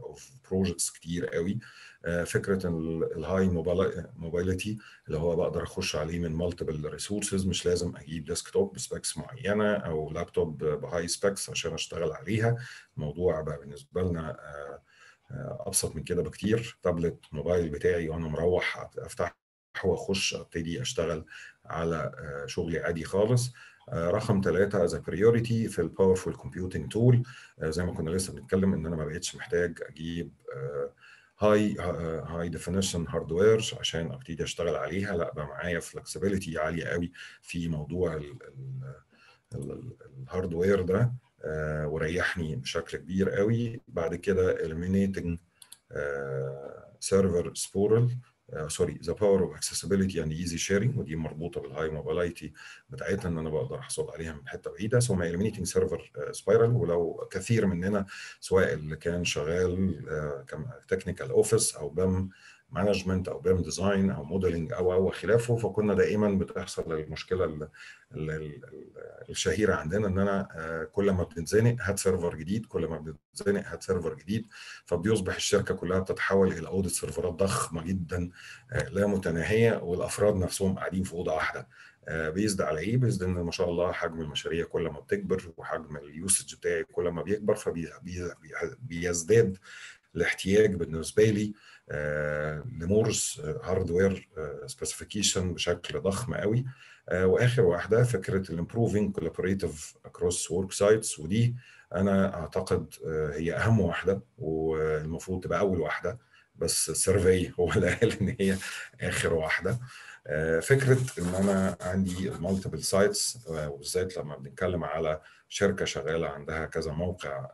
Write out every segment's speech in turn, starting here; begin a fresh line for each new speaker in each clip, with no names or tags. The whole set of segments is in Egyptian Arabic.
اوف بروجكتس كتير قوي فكره الهاي موبيليتي اللي هو بقدر اخش عليه من مالتيبل ريسورسز مش لازم اجيب ديسكتوب بسبيكس معينه او لابتوب بهاي سبيكس عشان اشتغل عليها الموضوع بقى بالنسبه لنا ابسط من كده بكتير تابلت موبايل بتاعي وانا مروح افتح واخش ابتدي اشتغل على شغلي عادي خالص رقم ثلاثة از بريوريتي في الباورفول كومبيوتنج تول زي ما كنا لسه بنتكلم ان انا ما بقتش محتاج اجيب هاي هاي ديفينيشن هاردوير عشان ابتدي اشتغل عليها لا بقى معايا فلكسبيليتي عاليه قوي في موضوع الهاردوير ده وريحني بشكل كبير قوي بعد كده eliminating سيرفر سبورل سوري ذا باور اوف اكسسبيليتي اند ايزي شيرنج ودي مربوطه بالهاي موبيلايتي بتاعتها ان انا بقدر احصل عليها من حته بعيده ثم eliminating سيرفر سبايرال ولو كثير مننا سواء اللي كان شغال تكنيكال اوفيس او بام مانجمنت او بيم ديزاين او موديلنج او او خلافه فكنا دائما بتحصل المشكله ال ال ال الشهيره عندنا ان انا كل ما بنتزنق هات سيرفر جديد كل ما بنتزنق هات سيرفر جديد فبيصبح الشركه كلها بتتحول الى اوضه سيرفرات ضخمه جدا لا متناهيه والافراد نفسهم قاعدين في اوضه واحده بيزد على ايه؟ بيزد ان ما شاء الله حجم المشاريع كل ما بتكبر وحجم اليوسج بتاعي كل ما بيكبر فبيزداد الاحتياج بالنسبه لي لمورس هاردوير سبيسيفيكيشن بشكل ضخم قوي واخر واحده فكره الامبروفينج كولابوريتيف اكروس ورك سايتس ودي انا اعتقد هي اهم واحده والمفروض تبقى اول واحده بس السيرفي هو اللي قال ان هي اخر واحده فكره ان انا عندي المالتيبل سايتس وبالذات لما بنتكلم على شركه شغاله عندها كذا موقع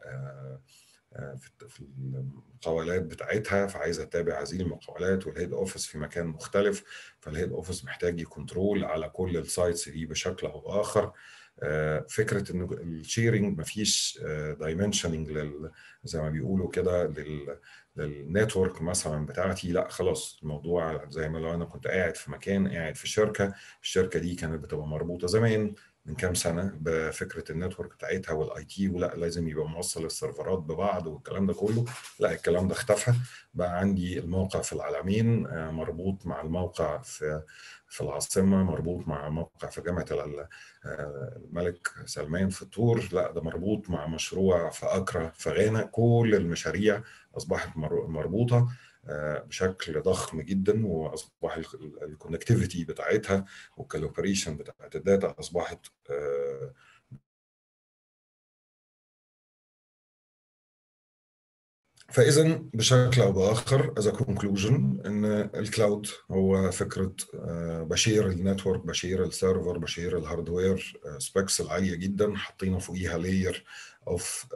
في المقاولات بتاعتها فعايزه تتابع هذه المقاولات والهيد اوفيس في مكان مختلف فالهيد اوفيس محتاج يكنترول على كل السايتس دي بشكل او باخر فكره ان الشيرنج مفيش دايمنشننج زي ما بيقولوا كده لل للنتورك مثلا بتاعتي لا خلاص الموضوع زي ما لو انا كنت قاعد في مكان قاعد في شركه الشركه دي كانت بتبقى مربوطه زمان من كام سنه بفكره النتورك بتاعتها والاي تي ولا لازم يبقى موصل السيرفرات ببعض والكلام ده كله لا الكلام ده اختفى بقى عندي الموقع في العالمين مربوط مع الموقع في في العاصمه مربوط مع موقع في جامعه الملك سلمان في الطور لا ده مربوط مع مشروع في اكرا في غانا كل المشاريع اصبحت مربوطه بشكل ضخم جدا واصبح الكونكتيفيتي بتاعتها والكالوبريشن بتاعت الداتا اصبحت فاذا بشكل او باخر از كونكلوجن ان الكلاود هو فكره بشير النتورك بشير السيرفر بشير الهاردوير سبيكس العاليه جدا حطينا فوقيها لاير اوف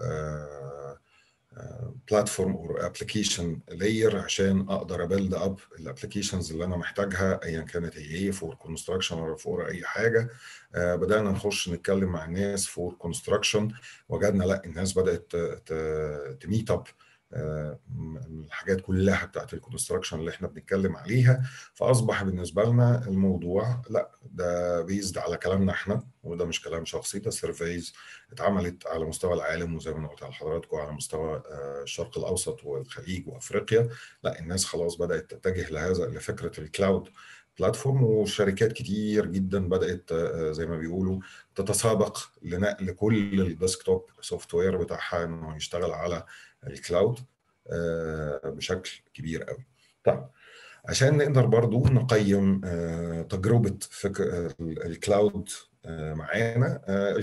بلاتفورم او ابلكيشن لاير عشان اقدر ابيلد اب الابلكيشنز اللي انا محتاجها ايا كانت هي ايه فور كونستراكشن ولا فور اي حاجه آه بدانا نخش نتكلم مع الناس فور كونستراكشن وجدنا لا الناس بدات تميت اب الحاجات كلها بتاعت الكونستراكشن اللي احنا بنتكلم عليها فاصبح بالنسبه لنا الموضوع لا ده بيزد على كلامنا احنا وده مش كلام شخصي ده سيرفيز اتعملت على مستوى العالم وزي ما قلت لحضراتكم على مستوى الشرق الاوسط والخليج وافريقيا لا الناس خلاص بدات تتجه لهذا لفكره الكلاود بلاتفورم وشركات كتير جدا بدات زي ما بيقولوا تتسابق لنقل كل الديسكتوب سوفت وير بتاعها انه يشتغل على الكلاود بشكل كبير قوي طيب عشان نقدر برضو نقيم تجربة فكر الكلاود معانا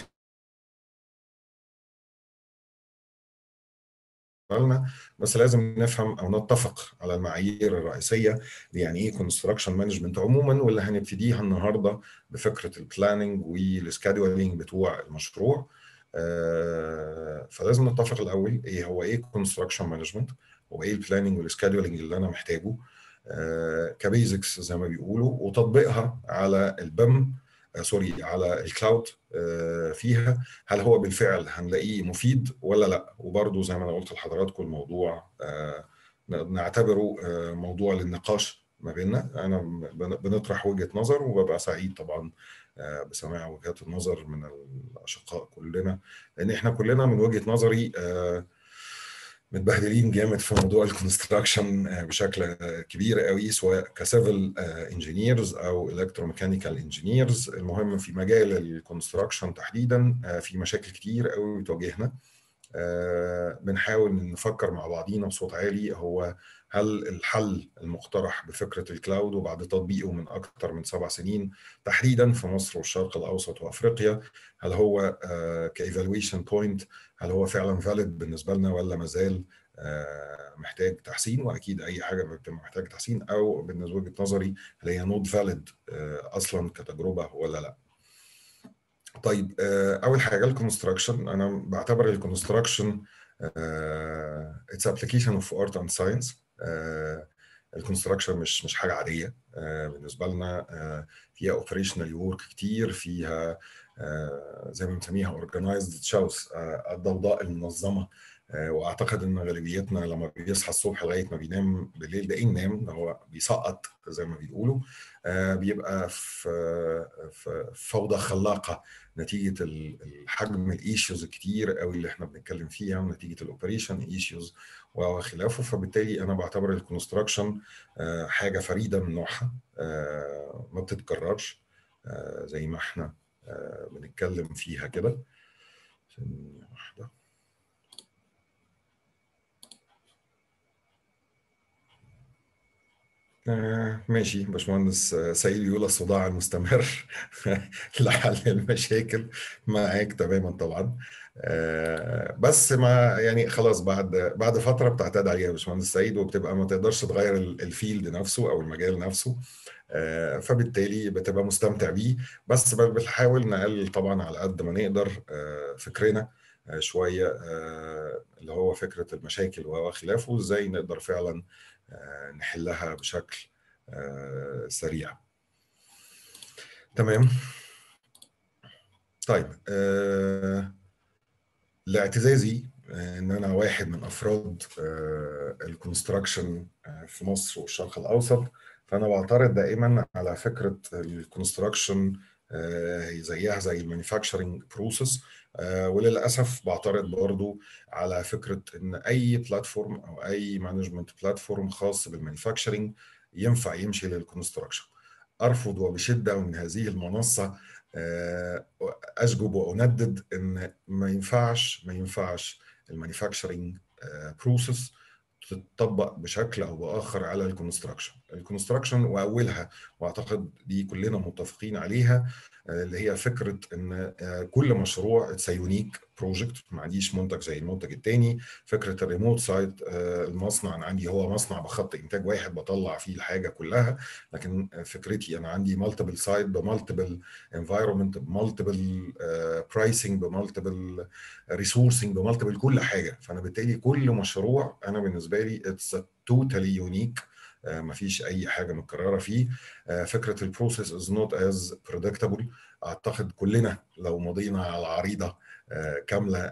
بس لازم نفهم او نتفق على المعايير الرئيسيه يعني ايه كونستراكشن مانجمنت عموما واللي هنبتديها النهارده بفكره البلاننج والسكادولينج بتوع المشروع فلازم نتفق الاول ايه هو ايه كونستراكشن مانجمنت هو ايه البلاننج والسكادولينج اللي انا محتاجه كبيزكس زي ما بيقولوا وتطبيقها على البم سوري على الكلاود فيها هل هو بالفعل هنلاقيه مفيد ولا لا وبرضه زي ما انا قلت لحضراتكم الموضوع نعتبره موضوع للنقاش ما بيننا انا بنطرح وجهه نظر وببقى سعيد طبعا بسماع وجهات النظر من الاشقاء كلنا لان احنا كلنا من وجهه نظري متبهدلين جامد في موضوع الكونستراكشن بشكل كبير قوي سواء كسيفل انجينيرز او الكتروميكانيكال انجينيرز المهم في مجال الكونستراكشن تحديدا في مشاكل كتير قوي بتواجهنا بنحاول نفكر مع بعضينا بصوت عالي هو هل الحل المقترح بفكره الكلاود وبعد تطبيقه من اكثر من سبع سنين تحديدا في مصر والشرق الاوسط وافريقيا هل هو كايفالويشن بوينت هل هو فعلا فاليد بالنسبه لنا ولا مازال محتاج تحسين واكيد اي حاجه بتبقى محتاج تحسين او بالنسبه وجهه نظري هل هي نوت فاليد اصلا كتجربه ولا لا طيب اول حاجه الكونستراكشن انا بعتبر الكونستراكشن اتس ابلكيشن اوف ارت اند ساينس الكونستراكشن مش مش حاجه عاديه uh, بالنسبه لنا uh, فيها اوبريشنال وورك كتير فيها uh, زي ما بنسميها اورجنايزد تشاوس الضوضاء المنظمه واعتقد ان غالبيتنا لما بيصحى الصبح لغايه ما بينام بالليل ده ينام هو بيسقط زي ما بيقولوا بيبقى في فوضى خلاقه نتيجه الحجم الايشوز الكتير قوي اللي احنا بنتكلم فيها ونتيجه الاوبريشن ايشوز وخلافه فبالتالي انا بعتبر الكونستراكشن حاجه فريده من نوعها ما بتتكررش زي ما احنا بنتكلم فيها كده واحده آه ماشي باشمهندس سعيد بيقول الصداع المستمر لحل المشاكل معاك تماما طبعا آه بس ما يعني خلاص بعد بعد فتره بتعتاد عليها يا باشمهندس سعيد وبتبقى ما تقدرش تغير الفيلد نفسه او المجال نفسه آه فبالتالي بتبقى مستمتع بيه بس بنحاول نقلل طبعا على قد ما نقدر فكرنا شويه اللي هو فكره المشاكل وخلافه وازاي نقدر فعلا نحلها بشكل سريع تمام طيب لاعتزازي ان انا واحد من افراد الكونستراكشن في مصر والشرق الاوسط فانا بعترض دائما على فكره الكونستراكشن زيها زي المانيفاكتشرنج بروسيس وللاسف بعترض برضو على فكره ان اي بلاتفورم او اي مانجمنت بلاتفورم خاص بالمانيفاكتشرنج ينفع يمشي للكونستراكشن ارفض وبشده من هذه المنصه اشجب واندد ان ما ينفعش ما ينفعش المانيفاكتشرنج بروسيس تطبق بشكل او باخر على الكونستراكشن الكونستراكشن واولها واعتقد دي كلنا متفقين عليها اللي هي فكره ان كل مشروع اتس يونيك بروجكت ما عنديش منتج زي المنتج الثاني فكره الريموت سايت المصنع أنا عندي هو مصنع بخط انتاج واحد بطلع فيه الحاجه كلها لكن فكرتي انا عندي مالتيبل سايت بمالتيبل انفايرمنت بمالتيبل برايسنج بمالتيبل ريسورسنج بمالتيبل كل حاجه فانا بالتالي كل مشروع انا بالنسبه لي اتس توتالي يونيك ما فيش اي حاجه متكرره فيه فكره البروسيس از نوت از بريدكتبل اعتقد كلنا لو مضينا على عريضه كامله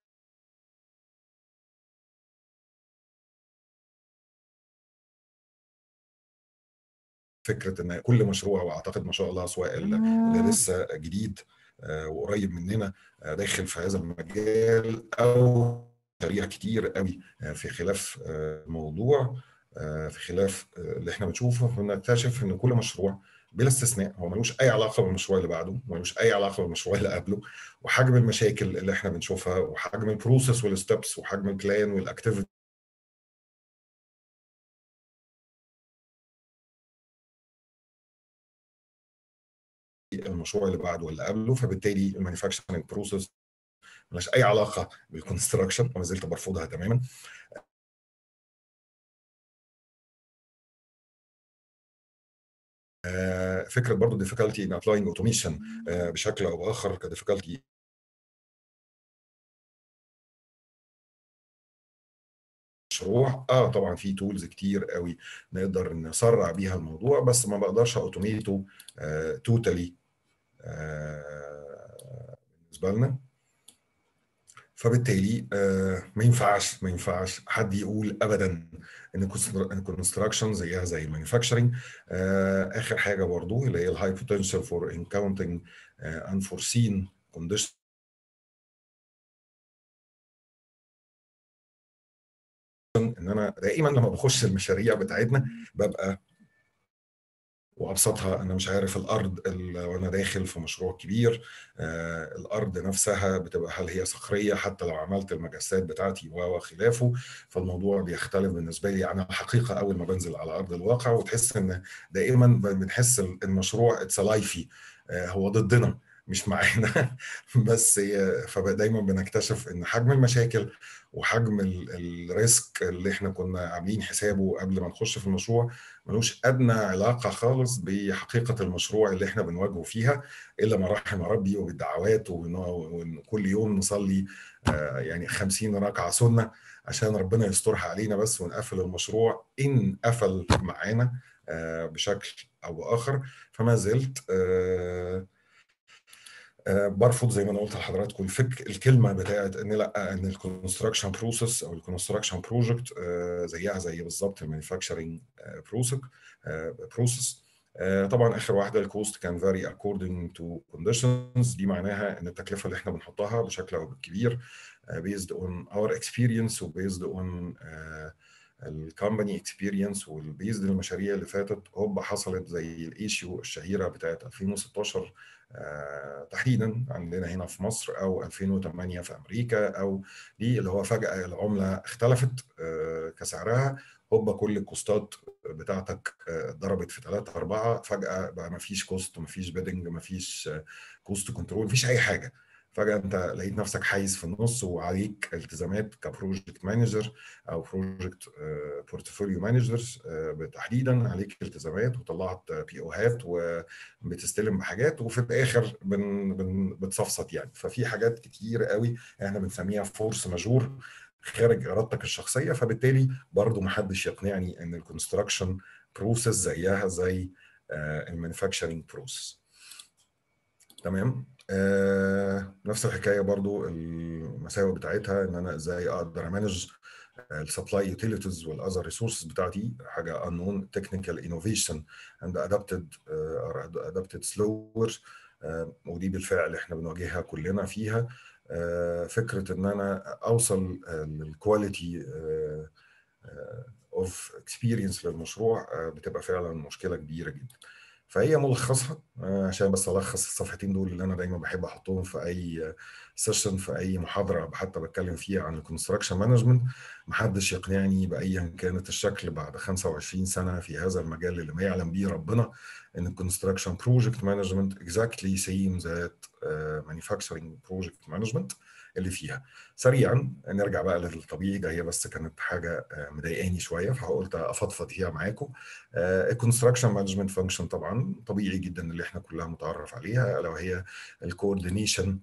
فكره ان كل مشروع واعتقد ما شاء الله سواء اللي لسه جديد وقريب مننا داخل في هذا المجال او مشاريع كتير قوي في خلاف الموضوع في خلاف اللي احنا بنشوفه بنكتشف ان كل مشروع بلا استثناء هو ملوش اي علاقه بالمشروع اللي بعده ملوش اي علاقه بالمشروع اللي قبله وحجم المشاكل اللي احنا بنشوفها وحجم البروسيس والستبس وحجم البلان والاكتيفيتي المشروع اللي بعده واللي قبله فبالتالي المانيفاكتشرنج بروسيس ملهاش اي علاقه بالكونستراكشن وما زلت برفضها تماما فكره برضه difficulty in applying automation بشكل او باخر كديفيكالتي مشروع اه طبعا في تولز كتير قوي نقدر نسرع بيها الموضوع بس ما بقدرش اوتوميته توتالي بالنسبه لنا فبالتالي ما ينفعش ما ينفعش حد يقول ابدا ان الكونستراكشن زيها زي المانيفاكتشرنج اخر حاجه برضو اللي هي الهاي بوتنشال فور انكاونتنج انفورسين كونديشن ان انا دائما لما بخش المشاريع بتاعتنا ببقى وابسطها انا مش عارف الارض وانا داخل في مشروع كبير آه الارض نفسها بتبقى هل هي صخريه حتى لو عملت المجسات بتاعتي وخلافه فالموضوع بيختلف بالنسبه لي عن الحقيقه اول ما بنزل على ارض الواقع وتحس ان دائما بنحس المشروع اتس لايفي آه هو ضدنا مش معانا بس فدايما بنكتشف ان حجم المشاكل وحجم الريسك اللي احنا كنا عاملين حسابه قبل ما نخش في المشروع ملوش ادنى علاقه خالص بحقيقه المشروع اللي احنا بنواجهه فيها الا ما رحم ربي وبالدعوات وكل يوم نصلي يعني 50 ركعه سنه عشان ربنا يسترها علينا بس ونقفل المشروع ان قفل معانا بشكل او باخر فما زلت برفض زي ما انا قلت لحضراتكم الفك الكلمه بتاعت ان لا ان الكونستراكشن بروسيس او الكونستراكشن بروجكت زيها زي بالظبط المانيفاكتشرنج بروسيس بروسيس طبعا اخر واحده الكوست كان فاري اكوردنج تو كونديشنز دي معناها ان التكلفه اللي احنا بنحطها بشكل او كبير بيزد اون اور اكسبيرينس وبيزد اون الكومباني اكسبيرينس والبيزد المشاريع اللي فاتت هوب حصلت زي الايشيو الشهيره بتاعت 2016 آه تحديدا عندنا هنا في مصر او 2008 في امريكا او دي اللي هو فجاه العمله اختلفت آه كسعرها هوبا كل الكوستات بتاعتك ضربت في 3 4 فجاه بقى ما فيش كوست ما فيش بيدنج ما فيش كوست كنترول ما فيش اي حاجه فجاه انت لقيت نفسك حايز في النص وعليك التزامات كبروجكت مانجر او بروجكت بورتفوليو مانجر تحديدا عليك التزامات وطلعت بي اوهات وبتستلم بحاجات وفي الاخر بن بن بتصفصت يعني ففي حاجات كتير قوي احنا بنسميها فورس ماجور خارج ارادتك الشخصيه فبالتالي برضو ما حدش يقنعني ان الكونستراكشن بروسيس زيها زي المانيفاكتشرنج بروسيس تمام آه نفس الحكايه برضو المساوئ بتاعتها ان انا ازاي اقدر امانج السبلاي يوتيليتيز والاذر ريسورسز بتاعتي حاجه unknown technical innovation and adapted uh, or adapted slower uh, ودي بالفعل احنا بنواجهها كلنا فيها uh, فكره ان انا اوصل للكواليتي اوف اكسبيرينس للمشروع بتبقى فعلا مشكله كبيره جدا فهي ملخصها عشان بس الخص الصفحتين دول اللي انا دايما بحب احطهم في اي سيشن في اي محاضره حتى بتكلم فيها عن الكونستراكشن مانجمنت محدش يقنعني بايا كانت الشكل بعد 25 سنه في هذا المجال اللي ما يعلم به ربنا ان الكونستراكشن بروجكت مانجمنت اكزاكتلي سيم ذات مانيفاكتشرنج بروجكت مانجمنت اللي فيها سريعا نرجع بقى للطبيعي ده هي بس كانت حاجه مضايقاني شويه فقلت افضفض فيها معاكم الكونستراكشن مانجمنت فانكشن طبعا طبيعي جدا اللي احنا كلها متعرف عليها لو هي الكوردينيشن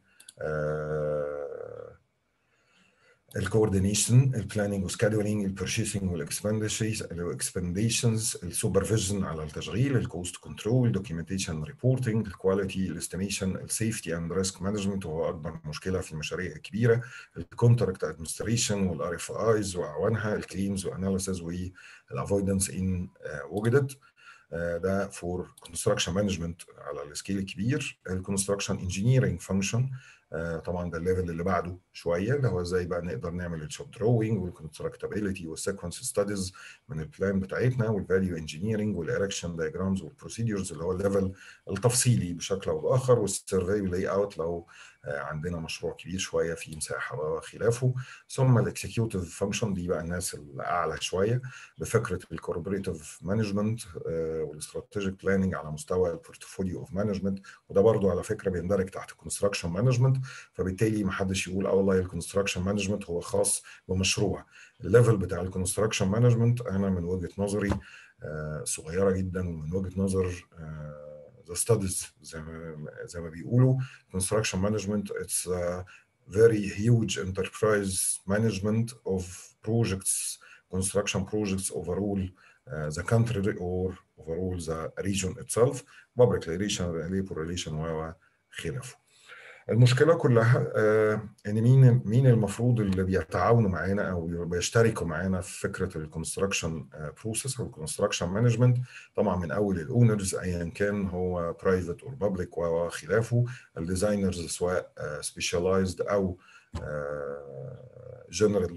الكوردينيشن البلاننج والسكادولينج البرشيسنج والاكسبنديشنز السوبرفيجن على التشغيل الكوست كنترول دوكيومنتيشن ريبورتنج الكواليتي الاستيميشن السيفتي اند ريسك مانجمنت وهو اكبر مشكله في المشاريع الكبيره الكونتراكت ادمنستريشن والار اف ايز واعوانها الكليمز واناليسيز والافويدنس ان وجدت ده فور كونستراكشن مانجمنت على السكيل الكبير الكونستراكشن انجينيرنج فانكشن طبعا ده الليفل اللي بعده شويه اللي هو ازاي بقى نقدر نعمل الشوب دروينج والكونستراكتابيلتي والسيكونس ستاديز من البلان بتاعتنا والفاليو انجينيرنج والاركشن دايجرامز والبروسيدورز اللي هو الليفل التفصيلي بشكل او باخر والسيرفي واللاي اوت لو عندنا مشروع كبير شويه في مساحه وخلافه ثم الاكسكيوتيف فانكشن دي بقى الناس الاعلى شويه بفكره الكوربريتيف مانجمنت والاستراتيجيك بلاننج على مستوى البورتفوليو اوف مانجمنت وده برضو على فكره بيندرج تحت الكونستراكشن مانجمنت فبالتالي ما حدش يقول اه والله الكونستراكشن مانجمنت هو خاص بمشروع الليفل بتاع الكونستراكشن مانجمنت انا من وجهه نظري صغيره جدا ومن وجهه نظر the studies زي ما زي ما بيقولوا construction management it's a very huge enterprise management of projects construction projects overall uh, the country or overall the region itself public relation labor relation وخلافه المشكله كلها آه ان مين مين المفروض اللي بيتعاونوا معانا او بيشتركوا معانا في فكره الكونستراكشن بروسيس او الكونستراكشن مانجمنت طبعا من اول الاونرز ايا كان هو برايفت او بابليك وخلافه الديزاينرز سواء سبيشاليزد او جنرال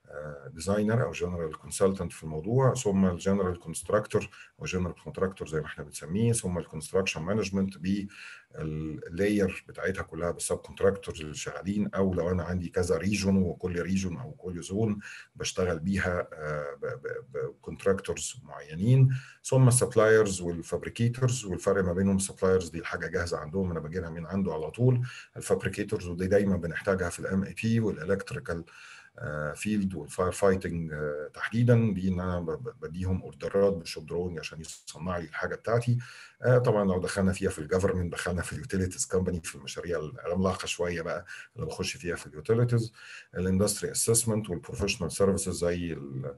ديزاينر او جنرال كونسلتنت في الموضوع ثم الجنرال كونستراكتور او جنرال كونتراكتور زي ما احنا بنسميه ثم الكونستراكشن مانجمنت باللاير بتاعتها كلها بالسب كونتراكتورز اللي شغالين او لو انا عندي كذا ريجون وكل ريجون او كل زون بشتغل بيها بكونتراكتورز معينين ثم السبلايرز والفابريكيتورز والفرق ما بينهم السبلايرز دي الحاجه جاهزه عندهم انا بجيبها من عنده على طول الفابريكيتورز ودي دايما بنحتاجها في الام اي بي والالكتريكال فيلد والفاير فايتنج تحديدا دي ان انا بديهم اوردرات بالشوب دروينج عشان يصنع لي الحاجه بتاعتي طبعا لو دخلنا فيها في الجفرمنت دخلنا في اليوتيليتيز كومباني في المشاريع العملاقه شويه بقى اللي بخش فيها في اليوتيليتيز الاندستري اسسمنت والبروفيشنال سيرفيسز زي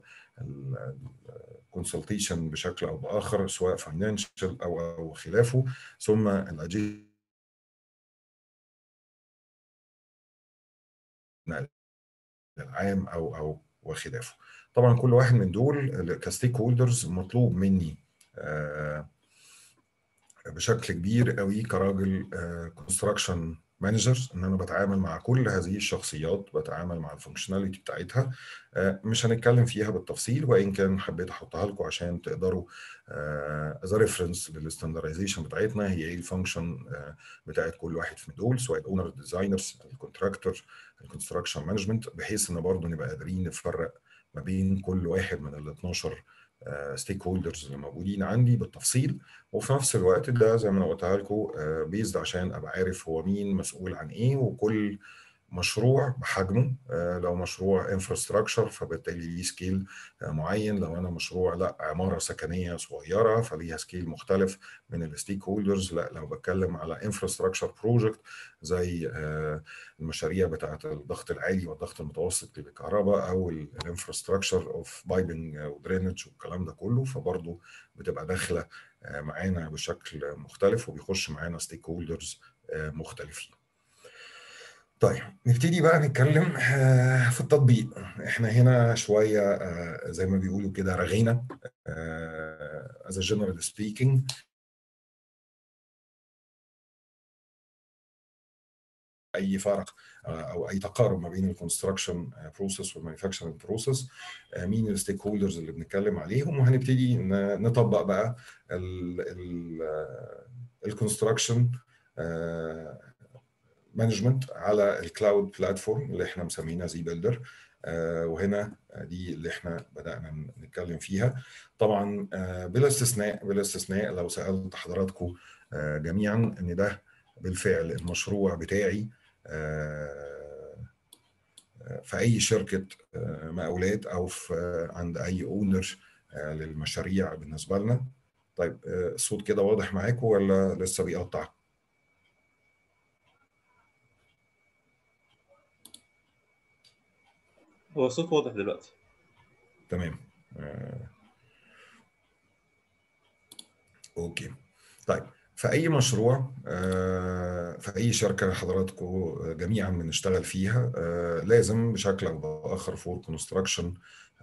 الكونسلتيشن بشكل او باخر سواء فاينانشال او او خلافه ثم الاجهزه العام او او وخلافه طبعا كل واحد من دول كستيك هولدرز مطلوب مني بشكل كبير قوي كراجل كونستراكشن مانجر ان انا بتعامل مع كل هذه الشخصيات بتعامل مع الفانكشناليتي بتاعتها مش هنتكلم فيها بالتفصيل وان كان حبيت احطها لكم عشان تقدروا از ريفرنس للستاندردايزيشن بتاعتنا هي ايه الفانكشن بتاعت كل واحد من دول سواء الاونر ديزاينرز الكونتراكتور الكونستراكشن مانجمنت بحيث ان برضه نبقى قادرين نفرق ما بين كل واحد من ال 12 ستيك هولدرز اللي موجودين عندي بالتفصيل وفي نفس الوقت ده زي ما انا قلتها لكم بيزد عشان ابقى عارف هو مين مسؤول عن ايه وكل مشروع بحجمه لو مشروع انفراستراكشر فبالتالي ليه سكيل معين لو انا مشروع لا عماره سكنيه صغيره فليها سكيل مختلف من الستيك هولدرز لا لو بتكلم على انفراستراكشر بروجكت زي المشاريع بتاعه الضغط العالي والضغط المتوسط للكهرباء او الانفراستراكشر اوف بايبنج ودرينج والكلام ده كله فبرضه بتبقى داخله معانا بشكل مختلف وبيخش معانا ستيك هولدرز مختلفين طيب نبتدي بقى نتكلم في التطبيق احنا هنا شويه زي ما بيقولوا كده رغينا as a general speaking اي فرق او اي تقارب ما بين الكونستراكشن بروسيس والمانيفاكتشرنج بروسيس مين الستيك هولدرز اللي بنتكلم عليهم وهنبتدي نطبق بقى الكونستراكشن مانجمنت على الكلاود بلاتفورم اللي احنا مسمينها زي بيلدر آه وهنا دي اللي احنا بدانا نتكلم فيها طبعا آه بلا استثناء بلا استثناء لو سالت حضراتكم آه جميعا ان ده بالفعل المشروع بتاعي في اي شركه مقاولات او في عند اي اونر للمشاريع بالنسبه لنا طيب الصوت كده واضح معاكم ولا لسه بيقطع؟
هو الصوت واضح دلوقتي
تمام آه. اوكي طيب في اي مشروع آه في اي شركه حضراتكم جميعا بنشتغل فيها آه لازم بشكل او باخر فور كونستراكشن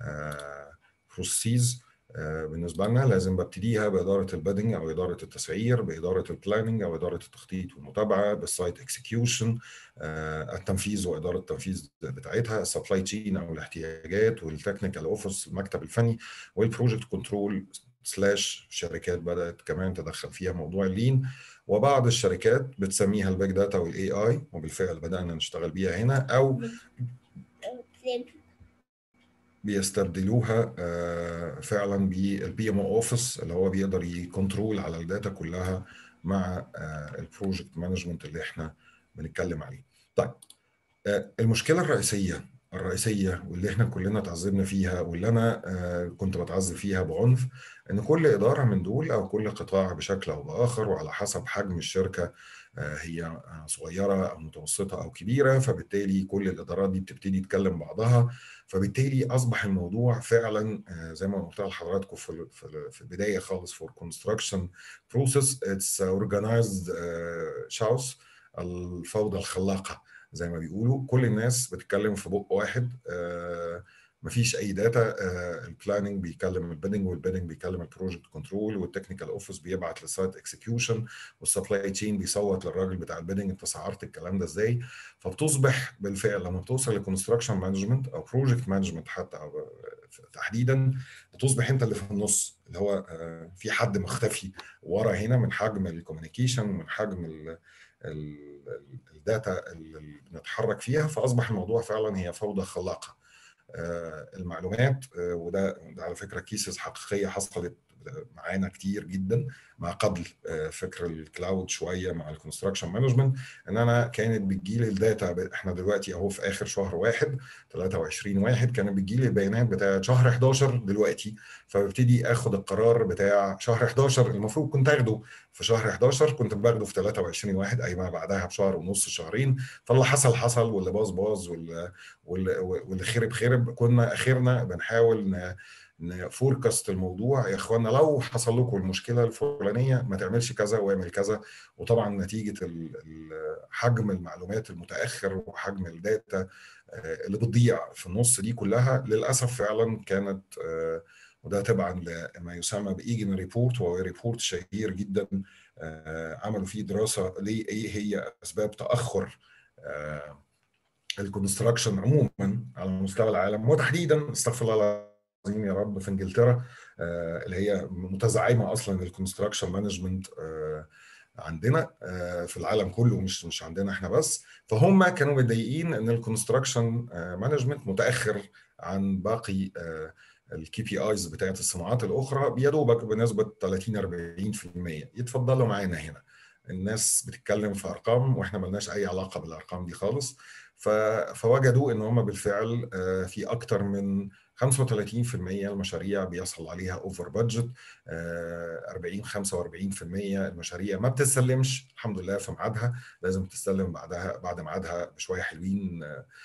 بروسيس بالنسبه لنا لازم ببتديها باداره البيدنج او اداره التسعير باداره البلاننج او اداره التخطيط والمتابعه بالسايت اكسكيوشن التنفيذ واداره التنفيذ بتاعتها السبلاي تشين او الاحتياجات والتكنيكال اوفيس المكتب الفني والبروجكت كنترول سلاش شركات بدات كمان تدخل فيها موضوع اللين وبعض الشركات بتسميها البيج داتا والاي اي وبالفعل بدانا نشتغل بيها هنا او بيستبدلوها فعلا بالبي ام او اوفيس اللي هو بيقدر يكنترول على الداتا كلها مع البروجكت مانجمنت اللي احنا بنتكلم عليه. طيب المشكله الرئيسيه الرئيسيه واللي احنا كلنا تعذبنا فيها واللي انا كنت بتعذب فيها بعنف ان كل اداره من دول او كل قطاع بشكل او باخر وعلى حسب حجم الشركه هي صغيره او متوسطه او كبيره فبالتالي كل الادارات دي بتبتدي تكلم بعضها فبالتالي اصبح الموضوع فعلا زي ما قلت لحضراتكم في في البدايه خالص فور كونستراكشن بروسيس اتس اورجنايزد شاوس الفوضى الخلاقه زي ما بيقولوا كل الناس بتتكلم في بق واحد مفيش اي داتا البلاننج بيكلم البيدنج والبيدنج بيكلم البروجكت كنترول والتكنيكال اوفيس بيبعت للسايت اكسكيوشن والسبلاي تشين بيصوت للراجل بتاع البيدنج انت سعرت الكلام ده ازاي فبتصبح بالفعل لما بتوصل لكونستراكشن مانجمنت او بروجكت مانجمنت حتى أو تحديدا بتصبح انت اللي في النص اللي هو في حد مختفي ورا هنا من حجم الكوميونيكيشن ومن حجم ال الداتا اللي بنتحرك فيها فاصبح الموضوع فعلا هي فوضى خلاقه المعلومات وده ده على فكره كيسز حقيقيه حصلت معانا كتير جدا ما قبل فكر الكلاود شويه مع الكونستراكشن مانجمنت ان انا كانت بتجيلي الداتا احنا دلوقتي اهو في اخر شهر واحد 23 واحد كانت بتجيلي البيانات بتاع شهر 11 دلوقتي فببتدي اخد القرار بتاع شهر 11 المفروض كنت اخده في شهر 11 كنت باخده في 23 واحد اي ما بعدها بشهر ونص شهرين فاللي حصل حصل واللي باظ باظ واللي, واللي خرب خرب كنا اخرنا بنحاول نفوركاست الموضوع يا اخوانا لو حصل لكم المشكله الفلانيه ما تعملش كذا واعمل كذا وطبعا نتيجه حجم المعلومات المتاخر وحجم الداتا اللي بتضيع في النص دي كلها للاسف فعلا كانت وده تبعا لما يسمى بايجن ريبورت وهو ريبورت شهير جدا عملوا فيه دراسه ليه ايه هي اسباب تاخر الكونستراكشن عموما على مستوى العالم وتحديدا استغفر الله العظيم يا رب في انجلترا اللي هي متزعمه اصلا الكونستراكشن مانجمنت عندنا في العالم كله مش مش عندنا احنا بس فهم كانوا متضايقين ان الكونستراكشن مانجمنت متاخر عن باقي الكي بي ايز بتاعت الصناعات الاخرى يا دوبك بنسبه 30 40% يتفضلوا معانا هنا الناس بتتكلم في ارقام واحنا ملناش اي علاقه بالارقام دي خالص فوجدوا ان هم بالفعل في اكتر من 35% المشاريع بيصل عليها اوفر بادجت 40 45% المشاريع ما بتسلمش الحمد لله في ميعادها لازم تستلم بعدها بعد ميعادها بشويه حلوين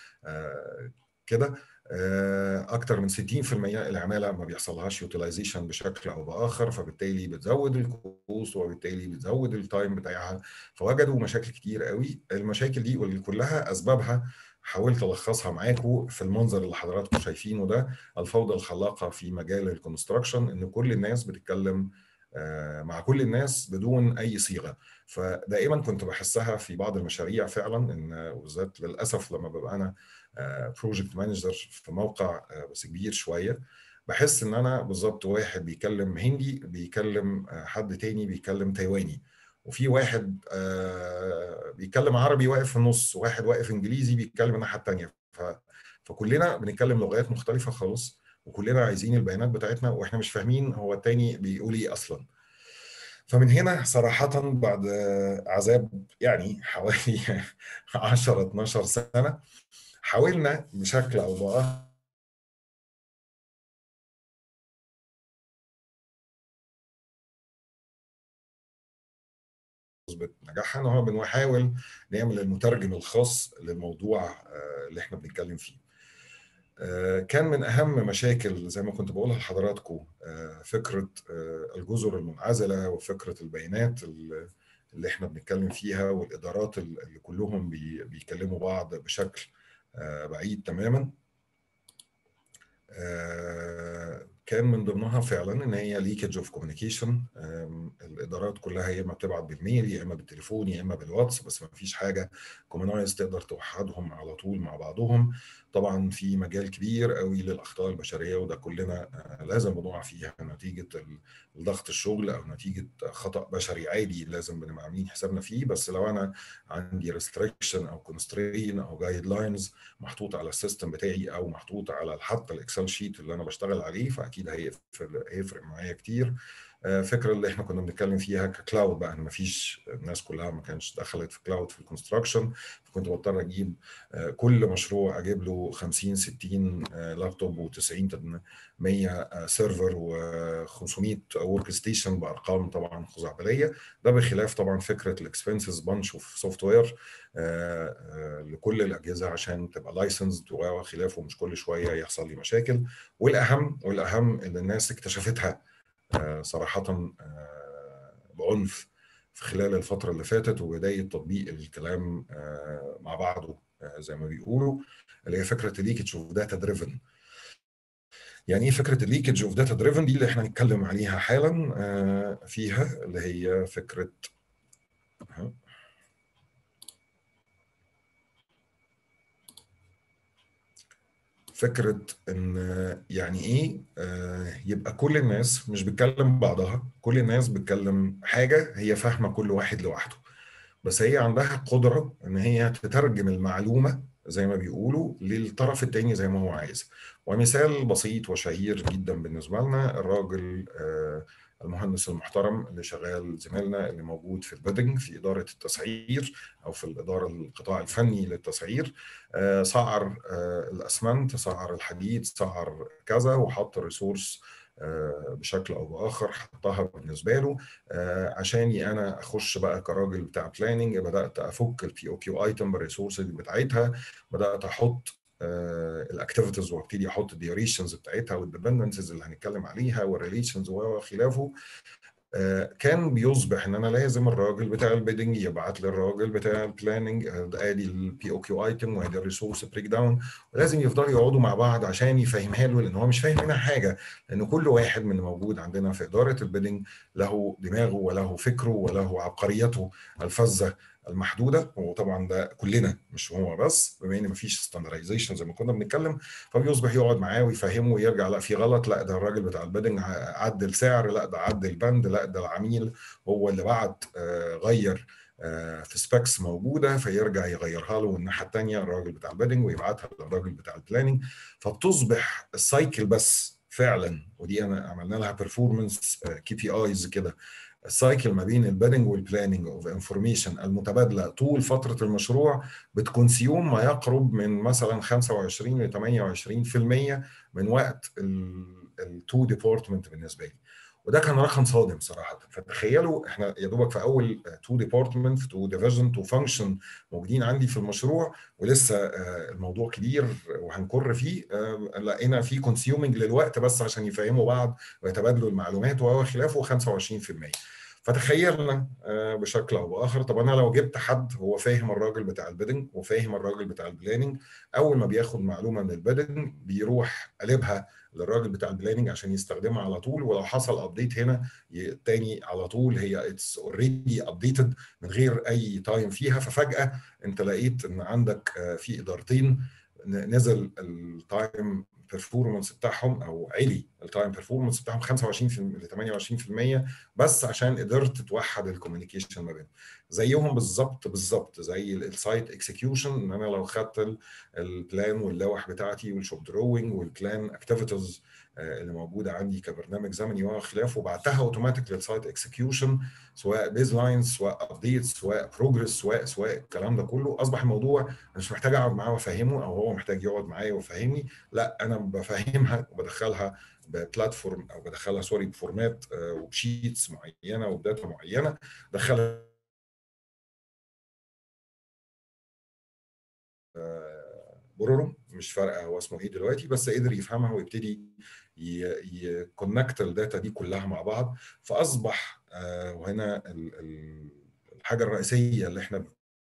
كده اكتر من 60% العماله ما بيحصلهاش يوتيلايزيشن بشكل او باخر فبالتالي بتزود الكوست وبالتالي بتزود التايم بتاعها فوجدوا مشاكل كتير قوي المشاكل دي واللي كلها اسبابها حاولت الخصها معاكم في المنظر اللي حضراتكم شايفينه ده الفوضى الخلاقه في مجال الكونستراكشن ان كل الناس بتتكلم مع كل الناس بدون اي صيغه فدائما كنت بحسها في بعض المشاريع فعلا ان وبالذات للاسف لما ببقى انا بروجكت مانجر في موقع بس كبير شويه بحس ان انا بالظبط واحد بيكلم هندي بيكلم حد تاني بيكلم تايواني وفي واحد بيتكلم عربي واقف في النص واحد واقف انجليزي بيتكلم الناحيه الثانيه فكلنا بنتكلم لغات مختلفه خالص وكلنا عايزين البيانات بتاعتنا واحنا مش فاهمين هو التاني بيقول ايه اصلا فمن هنا صراحة بعد عذاب يعني حوالي 10 12 سنة حاولنا بشكل او باخر نسبة نجاحها ان هو بنحاول نعمل المترجم الخاص للموضوع اللي احنا بنتكلم فيه. كان من اهم مشاكل زي ما كنت بقولها لحضراتكم فكره الجزر المنعزله وفكره البيانات اللي احنا بنتكلم فيها والادارات اللي كلهم بيكلموا بعض بشكل بعيد تماما كان من ضمنها فعلا ان هي ليكج اوف كوميونيكيشن الادارات كلها يا اما بتبعت بالميل يا اما بالتليفون يا اما بالواتس بس ما فيش حاجه كومنايز تقدر توحدهم على طول مع بعضهم طبعا في مجال كبير قوي للاخطاء البشريه وده كلنا لازم بنقع فيها نتيجه ضغط الشغل او نتيجه خطا بشري عادي لازم بنبقى عاملين حسابنا فيه بس لو انا عندي ريستريكشن او كونسترين او جايد لاينز محطوط على السيستم بتاعي او محطوط على حتى الاكسل شيت اللي انا بشتغل عليه فاكيد هيفرق معايا كتير فكرة اللي احنا كنا بنتكلم فيها ككلاود بقى ما فيش الناس كلها ما كانش دخلت في كلاود في الكونستراكشن فكنت بضطر اجيب كل مشروع اجيب له 50 60 لابتوب و90 100 سيرفر و500 ورك ستيشن بارقام طبعا خزعبليه ده بخلاف طبعا فكره الاكسبنسز بانش اوف سوفت وير لكل الاجهزه عشان تبقى لايسنسد وخلافه مش كل شويه يحصل لي مشاكل والاهم والاهم ان الناس اكتشفتها صراحة بعنف في خلال الفترة اللي فاتت وبداية تطبيق الكلام مع بعضه زي ما بيقولوا اللي هي فكرة ليكج اوف داتا دريفن يعني ايه فكره الليكج اوف داتا دريفن دي اللي احنا هنتكلم عليها حالا آه، فيها اللي هي فكره فكره ان يعني ايه آه، يبقى كل الناس مش بتكلم بعضها كل الناس بتكلم حاجه هي فاهمه كل واحد لوحده بس هي عندها قدره ان هي تترجم المعلومه زي ما بيقولوا للطرف التاني زي ما هو عايز ومثال بسيط وشهير جدا بالنسبه لنا الراجل آه، المهندس المحترم اللي شغال زميلنا اللي موجود في البيدنج في اداره التسعير او في الاداره القطاع الفني للتسعير آه، سعر آه، الاسمنت سعر الحديد سعر كذا وحط ريسورس بشكل او باخر حطها بالنسبه له عشاني انا اخش بقى كراجل بتاع بلاننج بدات افك البي او كيو ايتم بالريسورسز بتاعتها بدات احط الاكتيفيتيز وابتدي احط الديوريشنز بتاعتها والديبندنسز اللي هنتكلم عليها والريليشنز وخلافه كان بيصبح ان انا لازم الراجل بتاع البيدنج يبعت للراجل بتاع البلاننج ادي البي او كيو ايتم وادي الريسورس بريك داون ولازم يفضلوا يقعدوا مع بعض عشان يفهمها له لان هو مش فاهم منها حاجه لان كل واحد من الموجود عندنا في اداره البيدنج له دماغه وله فكره وله عبقريته الفذه المحدوده وطبعا ده كلنا مش هو بس بما ان مفيش ستاندرايزيشن زي ما كنا بنتكلم فبيصبح يقعد معاه ويفهمه ويرجع لا في غلط لا ده الراجل بتاع البيدنج عدل سعر لا ده عدل بند لا ده العميل هو اللي بعت غير في سبيكس موجوده فيرجع يغيرها له الناحيه الثانيه الراجل بتاع البيدنج ويبعتها للراجل بتاع البلاننج فبتصبح السايكل بس فعلا ودي انا عملنا لها بيرفورمانس كي بي ايز كده السايكل ما بين البيدنج والبلاننج اوف انفورميشن المتبادله طول فتره المشروع بتكونسيوم ما يقرب من مثلا 25 ل 28% من وقت التو ديبارتمنت بالنسبه لي وده كان رقم صادم صراحه فتخيلوا احنا يا دوبك في اول تو ديبارتمنت تو ديفيجن تو فانكشن موجودين عندي في المشروع ولسه الموضوع كبير وهنكر فيه لقينا في كونسيومنج للوقت بس عشان يفهموا بعض ويتبادلوا المعلومات وخلافه 25% فتخيلنا بشكل او باخر طب انا لو جبت حد هو فاهم الراجل بتاع البيدنج وفاهم الراجل بتاع البلاننج اول ما بياخد معلومه من البيدنج بيروح قلبها للراجل بتاع البلاننج عشان يستخدمها على طول ولو حصل ابديت هنا تاني على طول هي اتس اوريدي ابديتد من غير اي تايم فيها ففجاه انت لقيت ان عندك في ادارتين نزل التايم بيرفورمانس بتاعهم او علي التايم بيرفورمانس بتاعهم 25 ل 28% بس عشان قدرت توحد الكوميونيكيشن ما بينهم زيهم بالظبط بالظبط زي السايت اكسكيوشن ان انا لو خدت البلان واللوح بتاعتي والشوب دروينج والبلان اكتيفيتيز اللي موجوده عندي كبرنامج زمني وخلافه وبعتها اوتوماتيك للسايت اكسكيوشن سواء بيز لاينز سواء ابديت سواء بروجرس سواء سواء الكلام ده كله اصبح الموضوع انا مش محتاج اقعد معاه وافهمه او هو محتاج يقعد معايا ويفهمني لا انا بفهمها وبدخلها ببلاتفورم او بدخلها سوري بفورمات وبشيتس معينه وبداتا معينه دخلها بورورو مش فارقه هو اسمه ايه دلوقتي بس قدر يفهمها ويبتدي يكونكت الداتا دي كلها مع بعض فاصبح وهنا الحاجه الرئيسيه اللي احنا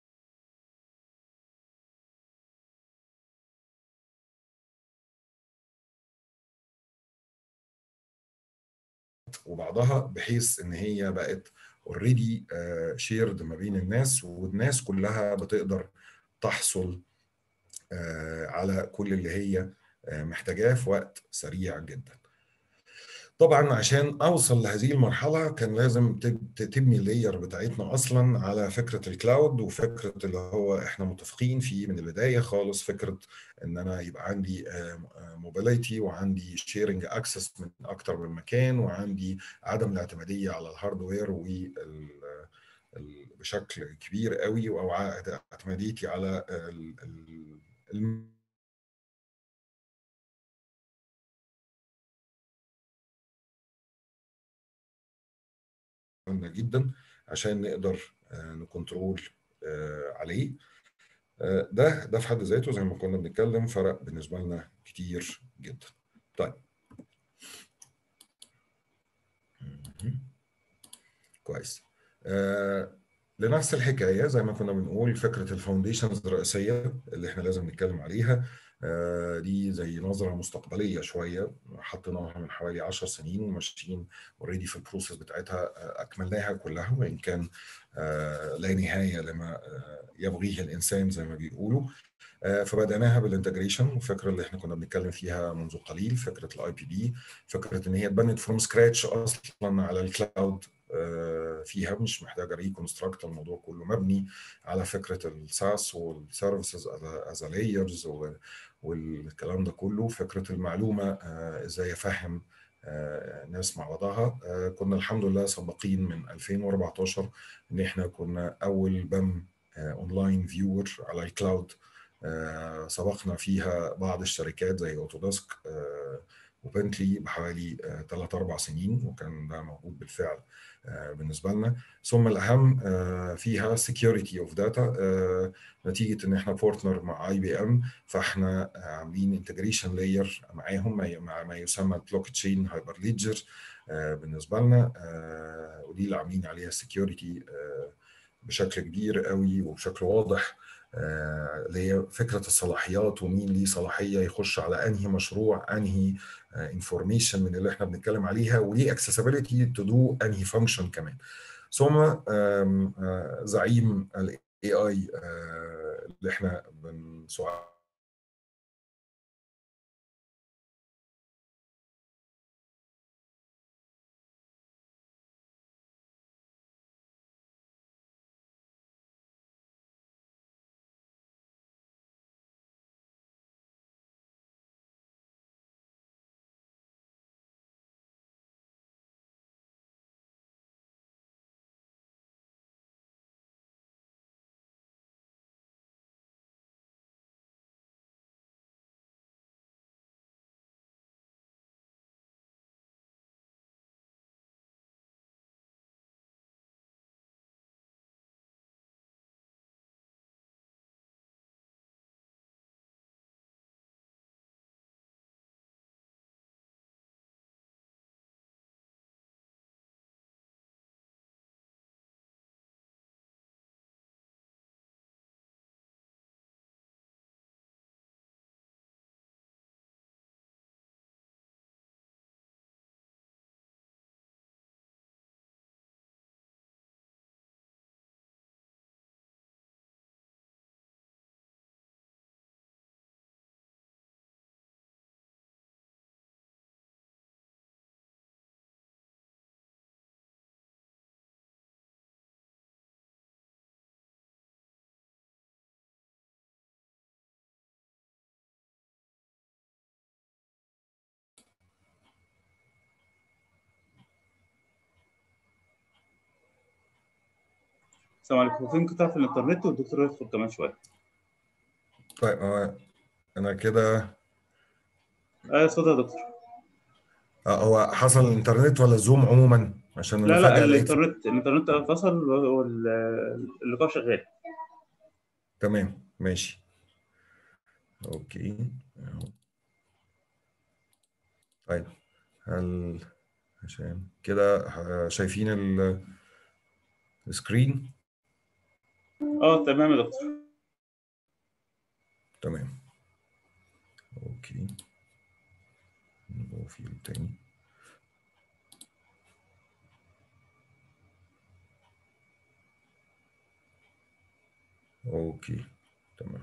وبعضها بحيث ان هي بقت اوريدي شيرد ما بين الناس والناس كلها بتقدر تحصل على كل اللي هي محتاجاه في وقت سريع جدا طبعا عشان اوصل لهذه المرحله كان لازم تبني اللاير بتاعتنا اصلا على فكره الكلاود وفكره اللي هو احنا متفقين فيه من البدايه خالص فكره ان انا يبقى عندي موبيليتي وعندي شيرنج اكسس من اكتر من مكان وعندي عدم الاعتماديه على الهاردوير وال بشكل كبير قوي او اعتماديتي على ال جدا عشان نقدر نكنترول عليه ده ده في حد ذاته زي ما كنا بنتكلم فرق بالنسبه لنا كتير جدا طيب كويس لنفس الحكايه زي ما كنا بنقول فكره الفاونديشنز الرئيسيه اللي احنا لازم نتكلم عليها دي زي نظره مستقبليه شويه حطيناها من حوالي 10 سنين وماشيين اوريدي في البروسيس بتاعتها اكملناها كلها وان كان لا نهايه لما يبغيه الانسان زي ما بيقولوا فبدأناها بالانتجريشن والفكره اللي احنا كنا بنتكلم فيها منذ قليل فكره الاي بي بي فكره ان هي اتبنت فروم سكراتش اصلا على الكلاود فيها مش محتاجه ريكونستراكت الموضوع كله مبني على فكره الساس والسيرفيسز از لايرز والكلام ده كله فكره المعلومه ازاي افهم ناس مع بعضها كنا الحمد لله سباقين من 2014 ان احنا كنا اول بم اونلاين فيور على الكلاود سبقنا فيها بعض الشركات زي اوتوديسك وبنتلي بحوالي 3 4 سنين وكان ده موجود بالفعل بالنسبه لنا ثم الاهم فيها سكيورتي اوف داتا نتيجه ان احنا بورتنر مع اي بي ام فاحنا عاملين انتجريشن لاير معاهم مع ما يسمى بلوك تشين هايبر ليدجر بالنسبه لنا ودي اللي عاملين عليها سكيورتي بشكل كبير قوي وبشكل واضح اللي هي فكره الصلاحيات ومين ليه صلاحيه يخش على انهي مشروع انهي انفورميشن من اللي احنا بنتكلم عليها وليه اكسسبيليتي تو دو انهي فانكشن كمان ثم زعيم الاي اي اللي احنا بنسعى
السلام عليكم في انقطاع في الانترنت والدكتور يدخل كمان شويه
طيب هو انا كده
اه اتفضل يا دكتور
هو حصل الانترنت ولا زوم عموما عشان
لا لا الانترنت الانترنت فصل واللقاء شغال
تمام ماشي اوكي طيب هل عشان كده شايفين السكرين
اه تمام يا دكتور
تمام اوكي نبقى في تاني اوكي تمام